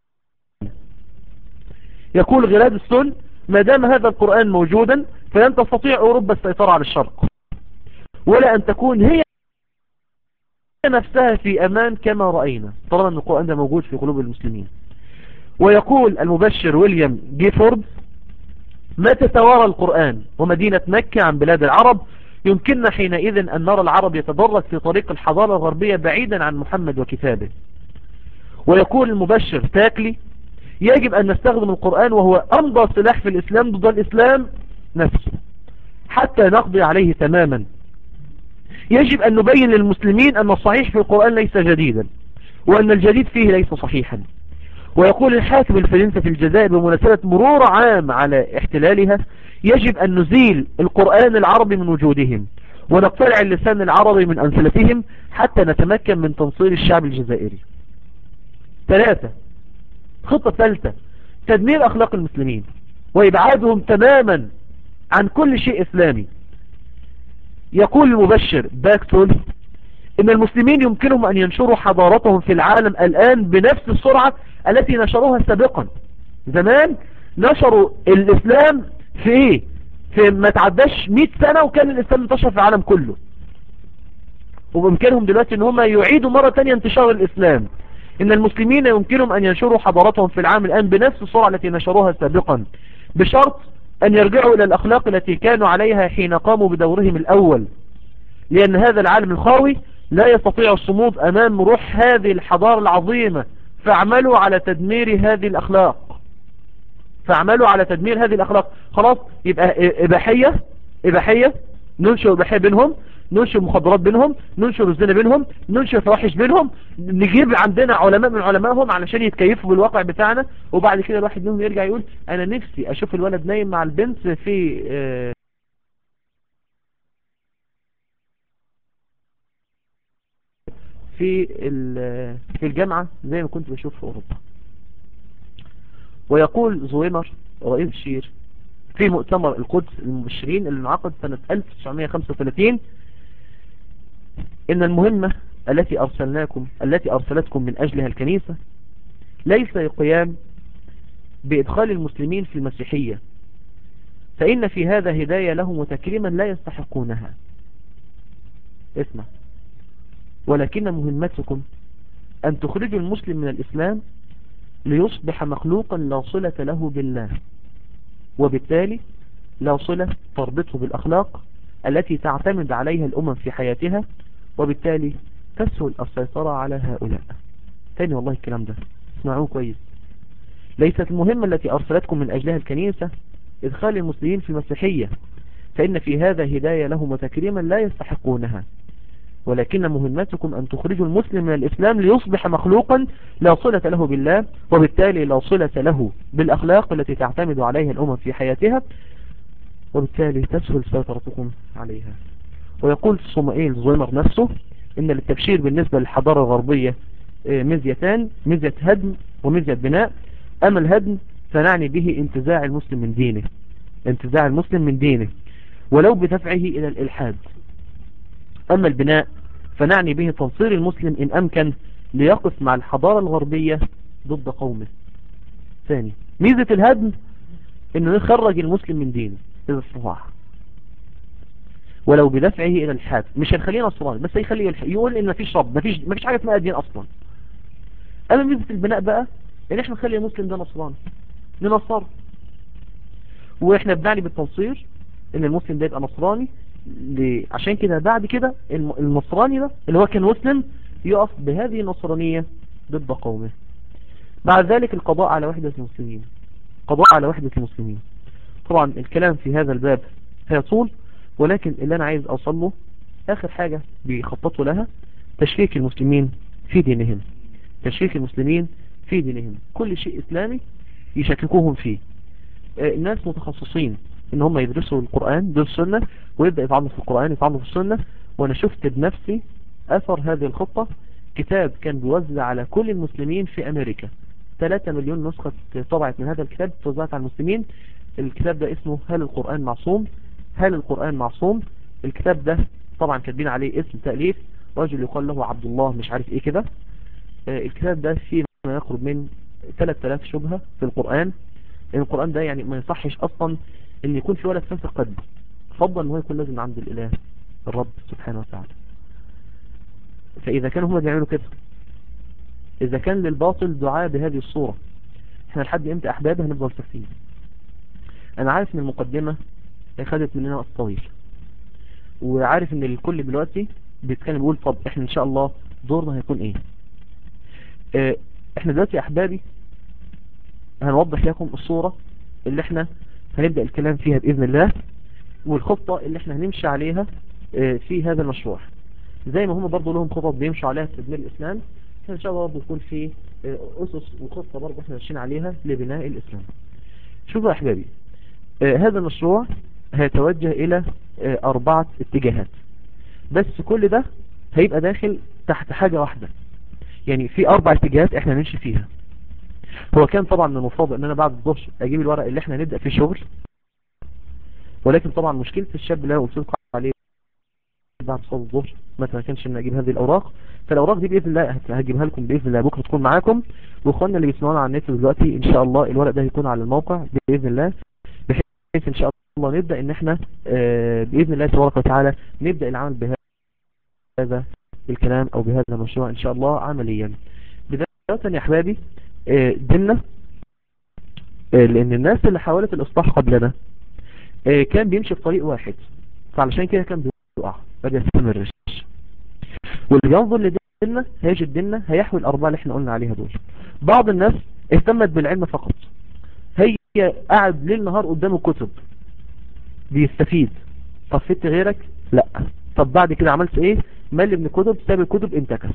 يقول غلاد السن ما دام هذا القرآن موجودا فلن تستطيع اوروبا السيطرة على الشرق ولا ان تكون هي نفسها في امان كما رأينا طالما ان القرآن ده موجود في قلوب المسلمين ويقول المبشر ويليام جيفورد ما تتوارى القرآن ومدينة مكة عن بلاد العرب يمكننا حينئذ أن نرى العرب يتدرج في طريق الحضارة الغربية بعيدا عن محمد وكتابه ويقول المبشر تاكلي يجب أن نستخدم القرآن وهو أمضى سلاح في الإسلام ضد الإسلام نفسه حتى نقضي عليه تماما يجب أن نبين للمسلمين أن الصحيح في القرآن ليس جديدا وأن الجديد فيه ليس صحيحا ويقول الحاكم الفرنسي في الجزائر بمناسبة مرور عام على احتلالها يجب أن نزيل القرآن العربي من وجودهم ونقتلع اللسان العربي من أنسلتهم حتى نتمكن من تنصير الشعب الجزائري ثلاثة خطة ثالثة تدمير أخلاق المسلمين وإبعادهم تماما عن كل شيء إسلامي يقول المبشر باكتول إن المسلمين يمكنهم أن ينشروا حضارتهم في العالم الآن بنفس السرعة التي نشروها سابقا زمان نشروا الإسلام في إيه في ما تعداش 100 سنة وكان الإسلام انتشر في العالم كله وبإمكانهم دلوقتي ان هم يعيدوا مرة تانية انتشار الإسلام إن المسلمين يمكنهم أن ينشروا حضارتهم في العالم الآن بنفس السرعة التي نشروها سابقا بشرط أن يرجعوا إلى الأخلاق التي كانوا عليها حين قاموا بدورهم الأول لأن هذا العالم الخاوي لا يستطيع الصمود أمام روح هذه الحضارة العظيمة فاعملوا على تدمير هذه الأخلاق فاعملوا على تدمير هذه الاخلاق خلاص يبقى اباحية اباحية ننشر اباحية بينهم ننشر مخدرات بينهم ننشر الزنا بينهم ننشر فواحش بينهم نجيب عندنا علماء من علمائهم علشان يتكيفوا بالواقع بتاعنا وبعد كده الواحد منهم يرجع يقول انا نفسي اشوف الولد نايم مع البنت في آه في في الجامعة زي ما كنت بشوف في أوروبا ويقول زويمر رئيس الشير في مؤتمر القدس المبشرين اللي انعقد سنة 1935 إن المهمة التي أرسلناكم التي أرسلتكم من أجلها الكنيسة ليس القيام بإدخال المسلمين في المسيحية فإن في هذا هداية لهم وتكريما لا يستحقونها اسمع ولكن مهمتكم أن تخرجوا المسلم من الإسلام ليصبح مخلوقا لا صلة له بالله وبالتالي لا صلة تربطه بالأخلاق التي تعتمد عليها الأمم في حياتها وبالتالي تسهل السيطرة على هؤلاء تاني والله الكلام ده اسمعوه كويس ليست المهمة التي أرسلتكم من أجلها الكنيسة إدخال المسلمين في المسيحية فإن في هذا هداية لهم وتكريما لا يستحقونها ولكن مهمتكم أن تخرجوا المسلم من الإسلام ليصبح مخلوقا لا صلة له بالله وبالتالي لا صلة له بالأخلاق التي تعتمد عليها الأمم في حياتها وبالتالي تسهل سيطرتكم عليها ويقول صمائيل زويمر نفسه إن للتبشير بالنسبة للحضارة الغربية مزيتان مزية هدم ومزية بناء أما الهدم فنعني به انتزاع المسلم من دينه انتزاع المسلم من دينه ولو بدفعه إلى الإلحاد أما البناء فنعني به تنصير المسلم إن أمكن ليقف مع الحضارة الغربية ضد قومه ثاني ميزة الهدم انه يخرج المسلم من دينه إذا استطاع ولو بدفعه إلى الحاد مش هنخليه نصراني بس هيخليه يقول إن مفيش رب مفيش, مفيش حاجة اسمها دين أصلا أما ميزة البناء بقى إن إحنا نخلي المسلم ده نصراني ننصره وإحنا بنعني بالتنصير إن المسلم ده يبقى نصراني عشان كده بعد كده النصراني ده اللي هو كان مسلم يقف بهذه النصرانية ضد قومه بعد ذلك القضاء على وحدة المسلمين قضاء على وحدة المسلمين طبعا الكلام في هذا الباب هيطول ولكن اللي انا عايز اوصل له اخر حاجة بيخططوا لها تشكيك المسلمين في دينهم تشكيك المسلمين في دينهم كل شيء اسلامي يشككوهم فيه الناس متخصصين ان هم يدرسوا القرآن دول السنة ويبدأ يتعاملوا في القرآن يتعاملوا في السنة وانا شفت بنفسي اثر هذه الخطة كتاب كان بيوزع على كل المسلمين في امريكا 3 مليون نسخة طبعت من هذا الكتاب توزعت على المسلمين الكتاب ده اسمه هل القرآن معصوم هل القرآن معصوم الكتاب ده طبعا كاتبين عليه اسم تأليف رجل يقال له عبد الله مش عارف ايه كده الكتاب ده فيه ما يقرب من 3000 شبهة في القرآن القرآن ده يعني ما يصحش اصلا ان يكون في ولد فاسق قد فضل ان هو يكون لازم عند الاله الرب سبحانه وتعالى فاذا كانوا هم بيعملوا كده اذا كان للباطل دعاء بهذه الصورة احنا لحد امتى احبابي هنفضل ساكتين انا عارف ان المقدمة خدت مننا وقت طويل وعارف ان الكل دلوقتي بيتكلم بيقول طب احنا ان شاء الله دورنا هيكون ايه اه احنا دلوقتي يا احبابي هنوضح لكم الصورة اللي احنا هنبدأ الكلام فيها بإذن الله والخطة اللي احنا هنمشي عليها اه في هذا المشروع زي ما هم برضو لهم خطط بيمشوا عليها في تدمير الإسلام ان شاء الله برضو يكون في اه أسس وخطة برضو احنا ماشيين عليها لبناء الإسلام شوفوا يا أحبابي هذا المشروع هيتوجه الى اربعة اتجاهات بس كل ده هيبقى داخل تحت حاجة واحدة يعني في اربع اتجاهات احنا نمشي فيها هو كان طبعا من المفروض ان انا بعد الظهر اجيب الورق اللي احنا نبدأ فيه شغل ولكن طبعا مشكلة الشاب اللي انا قلت لكم عليه بعد صلاة الظهر مثلا كانش ان اجيب هذه الاوراق فالاوراق دي باذن الله هجيبها لكم باذن الله بكره تكون معاكم واخواننا اللي بيسمعونا على النت دلوقتي ان شاء الله الورق ده هيكون على الموقع باذن الله بحيث ان شاء الله نبدأ ان احنا باذن الله تبارك وتعالى نبدأ العمل بهذا الكلام او بهذا المشروع ان شاء الله عمليا بداية يا احبابي ديننا لان الناس اللي حاولت الاصلاح قبلنا كان بيمشي في طريق واحد فعلشان كده كان بيقع ما بيستمرش واللي ينظر لديننا هيجد ديننا هيحوي الاربعه اللي احنا قلنا عليها دول بعض الناس اهتمت بالعلم فقط هي قاعد ليل نهار قدام الكتب بيستفيد طب فدت غيرك لا طب بعد كده عملت ايه مل من الكتب ساب الكتب انتكس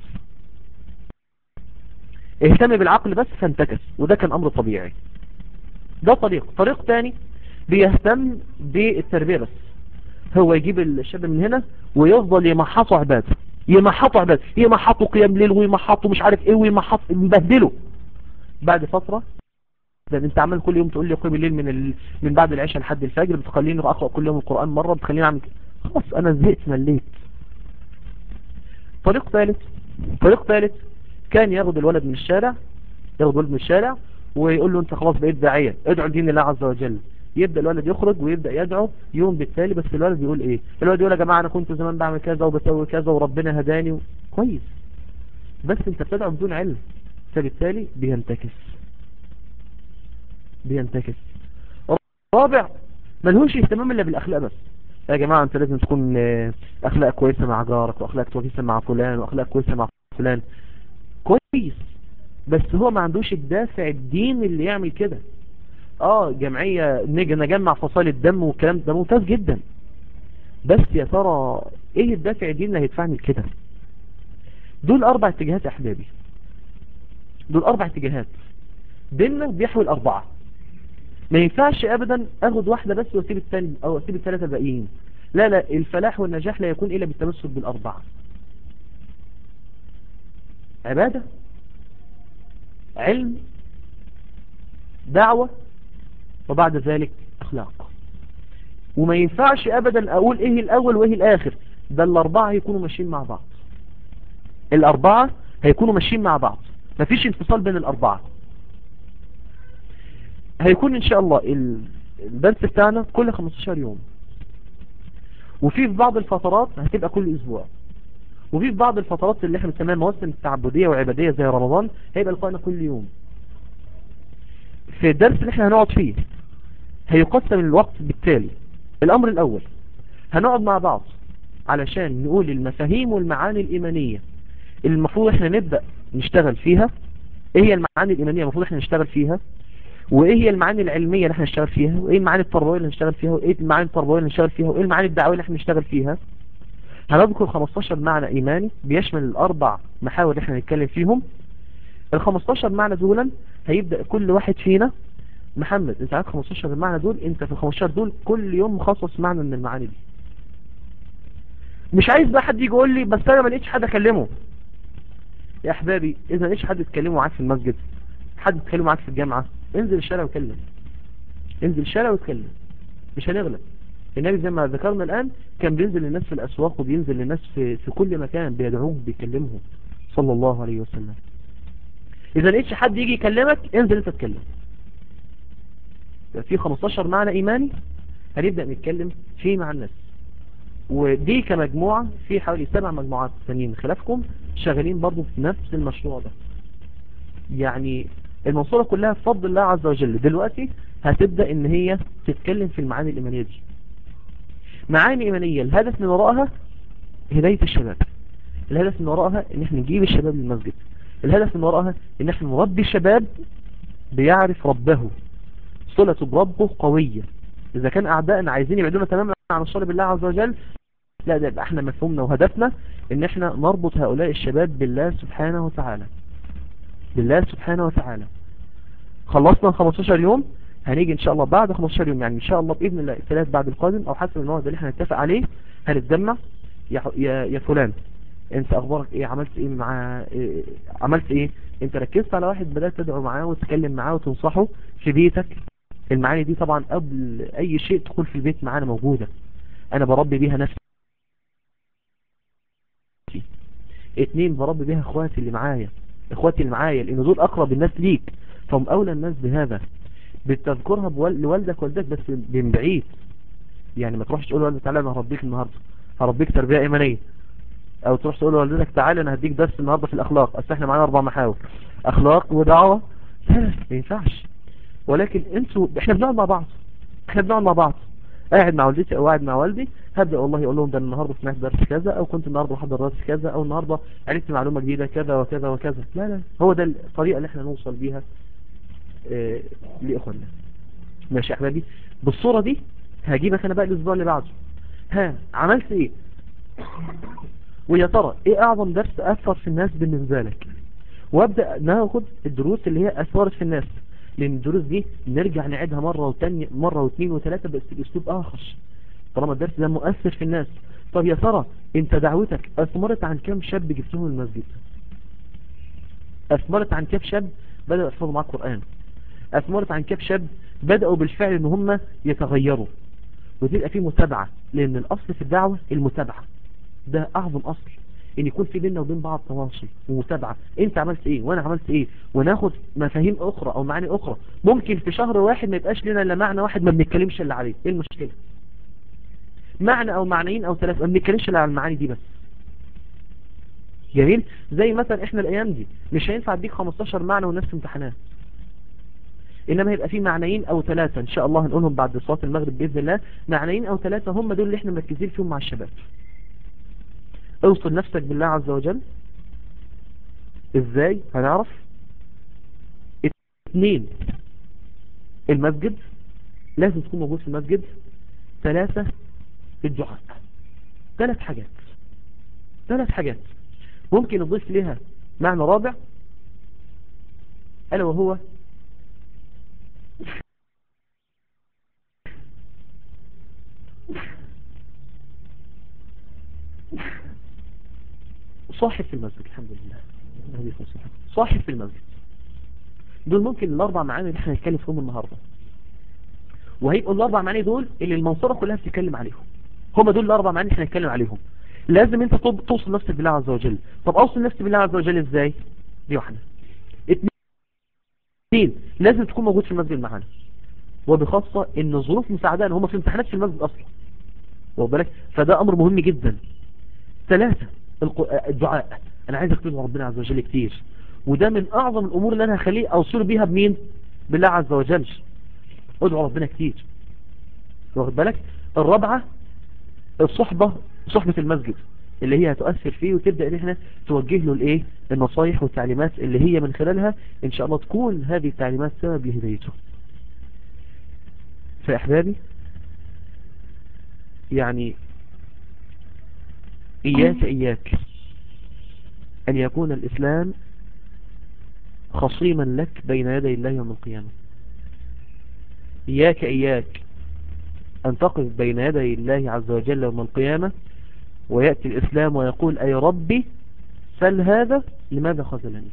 اهتم بالعقل بس فانتكس وده كان امر طبيعي ده طريق طريق تاني بيهتم بالتربية بس هو يجيب الشاب من هنا ويفضل يمحطه عباده يمحطه عباده يمحطه قيام ليل ويمحطه مش عارف ايه ويمحط مبهدله بعد فترة ده انت عمال كل يوم تقول لي قيم الليل من ال... من بعد العشاء لحد الفجر بتخليني اقرا كل يوم القران مره بتخليني اعمل خلاص انا زهقت مليت طريق ثالث طريق ثالث كان ياخد الولد من الشارع ياخد الولد من الشارع ويقول له انت خلاص بقيت داعيه ادعو لدين الله عز وجل يبدأ الولد يخرج ويبدأ يدعو يوم بالتالي بس الولد يقول ايه الولد يقول يا جماعة انا كنت زمان بعمل كذا وبسوي كذا وربنا هداني و... كويس بس انت بتدعو بدون علم فبالتالي بينتكس بينتكس رابع ملهوش اهتمام الا بالاخلاق بس يا جماعة انت لازم تكون اخلاق كويسة مع جارك واخلاق كويسة مع فلان واخلاق كويسة مع فلان كويس بس هو ما عندوش الدافع الدين اللي يعمل كده اه جمعية نجي نجمع فصائل الدم والكلام ده ممتاز جدا بس يا ترى ايه الدافع الدين اللي هيدفعني لكده دول اربع اتجاهات يا احبابي دول اربع اتجاهات ديننا بيحوي الاربعة ما ينفعش ابدا اخد واحدة بس واسيب الثاني او اسيب الثلاثة الباقيين لا لا الفلاح والنجاح لا يكون الا بالتمسك بالاربعة عبادة علم دعوة وبعد ذلك اخلاق وما ينفعش ابدا اقول ايه الاول وايه الاخر ده الاربعة هيكونوا ماشيين مع بعض الاربعة هيكونوا ماشيين مع بعض مفيش انفصال بين الاربعة هيكون ان شاء الله الدرس بتاعنا كل 15 يوم وفي في بعض الفترات هتبقى كل اسبوع وفي في بعض الفترات اللي احنا بنسميها مواسم تعبدية وعبادية زي رمضان هيبقى لقائنا كل يوم في الدرس اللي احنا هنقعد فيه هيقسم الوقت بالتالي الامر الاول هنقعد مع بعض علشان نقول المفاهيم والمعاني الايمانية اللي المفروض احنا نبدأ نشتغل فيها ايه هي المعاني الايمانية المفروض احنا نشتغل فيها وايه هي المعاني العلمية اللي احنا نشتغل فيها وايه المعاني التربوية اللي نشتغل فيها وايه المعاني التربوية اللي نشتغل فيها وايه المعاني الدعوية اللي احنا نشتغل فيها هنذكر 15 معنى ايماني بيشمل الاربع محاور اللي احنا نتكلم فيهم ال 15 معنى دولا هيبدأ كل واحد فينا محمد انت عارف 15 معنى دول انت في ال 15 دول كل يوم مخصص معنى من المعاني دي مش عايز بقى حد يجي يقول لي بس انا ما لقيتش حد اكلمه يا احبابي اذا ما لقيتش حد تكلمه معاك في المسجد حد تكلمه معاك في الجامعة انزل الشارع وكلم انزل الشارع واتكلم مش هنغلب النبي زي ما ذكرنا الآن كان بينزل للناس في الأسواق وبينزل للناس في, في كل مكان بيدعوهم بيكلمهم صلى الله عليه وسلم إذا لقيتش حد يجي يكلمك انزل انت تتكلم في 15 معنى إيماني هنبدأ نتكلم فيه مع الناس ودي كمجموعة في حوالي سبع مجموعات ثانيين خلافكم شغالين برضو في نفس المشروع ده يعني المنصورة كلها بفضل الله عز وجل دلوقتي هتبدأ ان هي تتكلم في المعاني الإيمانية دي معاني إيمانية الهدف من وراءها هداية الشباب الهدف من وراءها ان احنا نجيب الشباب للمسجد الهدف من وراءها ان احنا نربي الشباب بيعرف ربه صلة بربه قوية اذا كان اعدائنا عايزين يبعدونا تماما عن الصلاة بالله عز وجل لا ده يبقى احنا مفهومنا وهدفنا ان احنا نربط هؤلاء الشباب بالله سبحانه وتعالى بالله سبحانه وتعالى خلصنا 15 يوم هنيجي ان شاء الله بعد 15 يوم يعني ان شاء الله باذن الله الثلاث بعد القادم او حسب الموعد اللي احنا نتفق عليه هنتجمع يا يا, يا فلان انت اخبارك ايه عملت ايه مع إيه عملت ايه انت ركزت على واحد بدأت تدعو معاه وتتكلم معاه وتنصحه في بيتك المعاني دي طبعا قبل اي شيء تدخل في البيت معانا موجودة انا بربي بيها نفسي اتنين بربي بيها اخواتي اللي معايا اخواتي اللي معايا لان دول اقرب الناس ليك فهم اولى الناس بهذا بتذكرها بول... لوالدك والدك بس من بعيد يعني ما تروحش تقول لوالدك تعالى انا هربيك النهارده هربيك تربيه ايمانيه او تروح تقول لوالدتك تعالى انا هديك درس النهارده في الاخلاق اصل احنا معانا اربع محاور اخلاق ودعوه ما ينفعش ولكن انتوا احنا بنقعد مع بعض احنا بنقعد مع بعض قاعد مع والدتي او قاعد مع والدي هبدا والله اقول لهم ده النهارده سمعت درس كذا او كنت النهارده بحضر درس كذا او النهارده عرفت معلومه جديده كذا وكذا وكذا لا لا هو ده الطريقه اللي احنا نوصل بيها اه لاخواننا ماشي يا احبابي بالصورة دي هجيبك انا بقى الاسبوع اللي بعده ها عملت ايه ويا ترى ايه اعظم درس اثر في الناس بالنسبة لك وابدأ ناخد الدروس اللي هي اثرت في الناس لان الدروس دي نرجع نعيدها مرة وتانية مرة واثنين وثلاثة بس باسلوب اخر طالما الدرس ده مؤثر في الناس طب يا ترى انت دعوتك اثمرت عن كم شاب جبتهم المسجد اثمرت عن كم شاب بدأوا يحفظوا معاك قرآن اثمرت عن كم شاب بدأوا بالفعل ان هم يتغيروا وتبقى في متابعة لان الاصل في الدعوة المتابعة ده اعظم اصل ان يكون في بيننا وبين بعض تواصل ومتابعة انت عملت ايه وانا عملت ايه وناخد مفاهيم اخرى او معاني اخرى ممكن في شهر واحد ما يبقاش لنا الا معنى واحد ما بنتكلمش الا عليه ايه المشكلة معنى او معنيين او ثلاثة ما بنتكلمش الا على المعاني دي بس جميل زي مثلا احنا الايام دي مش هينفع اديك 15 معنى والناس في امتحانات انما هيبقى في معنيين او ثلاثة ان شاء الله هنقولهم بعد صلاة المغرب باذن الله معنيين او ثلاثة هم دول اللي احنا مركزين فيهم مع الشباب اوصل نفسك بالله عز وجل ازاي هنعرف اثنين المسجد لازم تكون موجود في المسجد ثلاثة الدعاء ثلاث حاجات ثلاث حاجات ممكن نضيف لها معنى رابع ألا وهو صاحب في المسجد الحمد لله صاحب في المسجد دول ممكن الاربع معاني اللي احنا هنتكلم فيهم النهارده وهيبقوا الاربع معاني دول اللي المنصوره كلها بتتكلم عليهم هم دول الاربع معاني اللي احنا هنتكلم عليهم لازم انت توصل نفسك بالله عز وجل طب اوصل نفسي بالله عز وجل ازاي دي واحده اثنين لازم تكون موجود في المسجد معانا وبخاصة ان ظروف مساعدة هم في امتحانات في المسجد اصلا وبالك فده امر مهم جدا ثلاثة الدعاء انا عايز اكتب ربنا عز وجل كتير وده من اعظم الامور اللي انا هخليه اوصل بيها بمين بالله عز وجل ادعو ربنا كتير واخد بالك الرابعة الصحبة صحبة المسجد اللي هي هتؤثر فيه وتبدأ ان احنا توجه له الايه النصايح والتعليمات اللي هي من خلالها ان شاء الله تكون هذه التعليمات سبب لهدايته فاحبابي يعني اياك اياك ان يكون الاسلام خصيما لك بين يدي الله يوم القيامة اياك اياك ان تقف بين يدي الله عز وجل يوم القيامة ويأتي الإسلام ويقول أي ربي سل هذا لماذا خذلني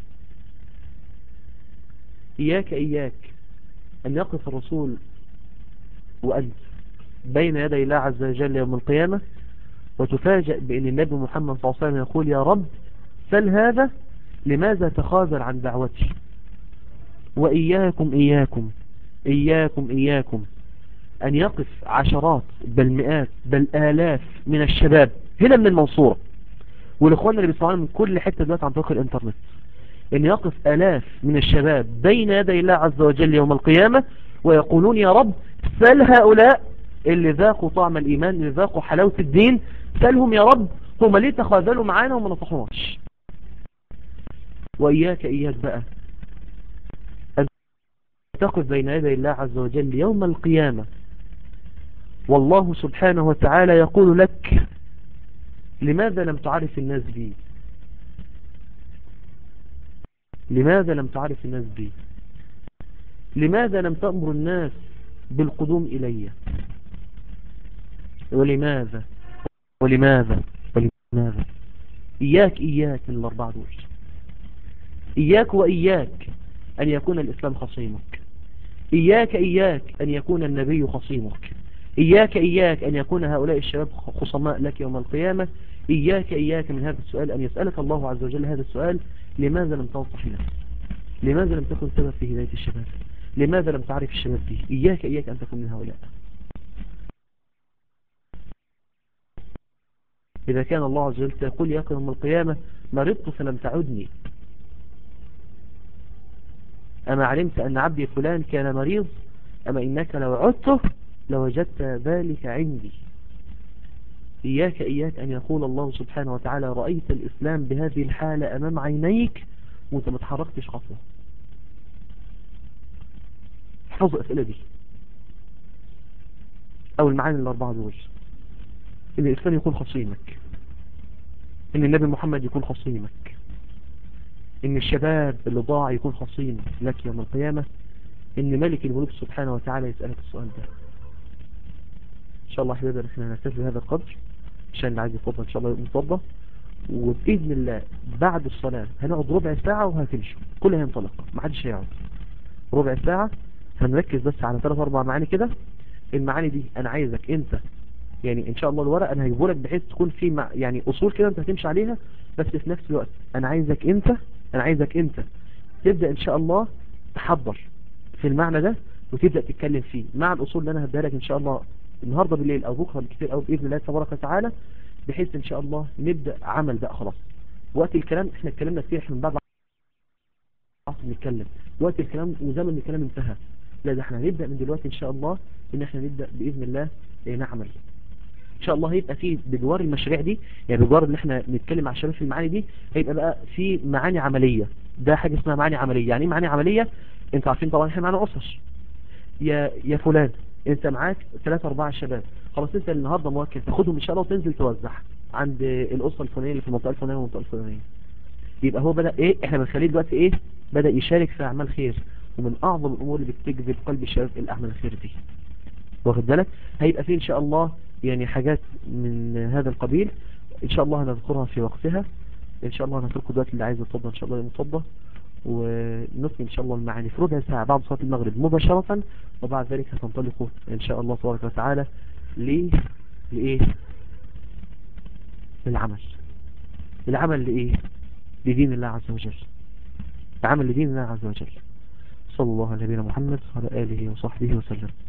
إياك إياك أن يقف الرسول وأنت بين يدي الله عز وجل يوم القيامة وتفاجأ بأن النبي محمد صلى الله عليه وسلم يقول يا رب سل هذا لماذا تخاذل عن دعوتي وإياكم إياكم إياكم إياكم أن يقف عشرات بل مئات بل آلاف من الشباب هنا من المنصورة والإخوان اللي بيسمعونا من كل حتة دلوقتي عن طريق الإنترنت أن يقف آلاف من الشباب بين يدي الله عز وجل يوم القيامة ويقولون يا رب سل هؤلاء اللي ذاقوا طعم الإيمان اللي ذاقوا حلاوة الدين سلهم يا رب هم ليه تخاذلوا معانا وما نصحوناش وإياك إياك بقى أن تقف بين يدي الله عز وجل يوم القيامة والله سبحانه وتعالى يقول لك لماذا لم تعرف الناس بي لماذا لم تعرف الناس بي لماذا لم تأمر الناس بالقدوم إلي ولماذا ولماذا ولماذا إياك إياك من الأربعة دول إياك وإياك أن يكون الإسلام خصيمك إياك إياك أن يكون النبي خصيمك إياك إياك أن يكون هؤلاء الشباب خصماء لك يوم القيامة إياك إياك من هذا السؤال أن يسألك الله عز وجل هذا السؤال لماذا لم تنصح نفسك لماذا لم تكن سبب في هداية الشباب لماذا لم تعرف الشباب به إياك إياك أن تكون من هؤلاء إذا كان الله عز وجل يقول يا يوم القيامة مرضت فلم تعدني أما علمت أن عبدي فلان كان مريض أما إنك لو عدته لوجدت ذلك عندي إياك إياك أن يقول الله سبحانه وتعالى رأيت الإسلام بهذه الحالة أمام عينيك وانت ما تحركتش خطوة احفظ الأسئلة دي او المعاني الاربعة دول ان الاسلام يكون خصيمك ان النبي محمد يكون خصيمك ان الشباب اللي ضاع يكون خصيم لك يوم القيامة ان ملك الملوك سبحانه وتعالى يسألك السؤال ده ان شاء الله احبابنا احنا نستفيد هذا القدر عشان اللي عايز يتفضل ان شاء الله يتفضل وبإذن الله بعد الصلاة هنقعد ربع ساعة وهتمشوا كل هينطلق ما حدش هيقعد ربع ساعة هنركز بس على ثلاث اربع معاني كده المعاني دي انا عايزك انت يعني ان شاء الله الورق انا هجيبه لك بحيث تكون في مع يعني اصول كده انت هتمشي عليها بس في نفس الوقت انا عايزك انت انا عايزك انت تبدأ ان شاء الله تحضر في المعنى ده وتبدأ تتكلم فيه مع الاصول اللي انا هديها لك ان شاء الله النهاردة بالليل او بكرة بكتير او باذن الله تبارك وتعالى بحيث ان شاء الله نبدأ عمل بقى خلاص وقت الكلام احنا اتكلمنا كتير احنا من بعد نتكلم وقت الكلام وزمن الكلام انتهى لا ده احنا هنبدأ من دلوقتي ان شاء الله ان احنا نبدأ بإذن الله نعمل ان شاء الله هيبقى في بجوار المشاريع دي يعني بجوار ان احنا نتكلم مع الشباب في المعاني دي هيبقى بقى في معاني عملية ده حاجة اسمها معاني عملية يعني ايه معاني عملية انت عارفين طبعا احنا معانا اسر يا يا فلان انت معاك ثلاثة اربعة شباب خلاص انت النهاردة موكل تاخدهم ان شاء الله وتنزل توزع عند الاسرة الفلانية اللي في المنطقة الفلانية والمنطقة الفلانية يبقى هو بدأ ايه احنا بنخليه دلوقتي ايه بدأ يشارك في اعمال خير ومن اعظم الامور اللي بتجذب قلب الشباب الاعمال الخير دي واخد بالك هيبقى فيه ان شاء الله يعني حاجات من هذا القبيل ان شاء الله هنذكرها في وقتها ان شاء الله هنتركه دلوقتي اللي عايز يتفضل ان شاء الله يتفضل ونكمل ان شاء الله المعاني في ربع ساعة بعد صلاة المغرب مباشرة وبعد ذلك هتنطلقوا ان شاء الله تبارك وتعالى ل لايه للعمل العمل لايه لدين الله عز وجل العمل لدين الله عز وجل صلى الله على نبينا محمد وعلى آله وصحبه وسلم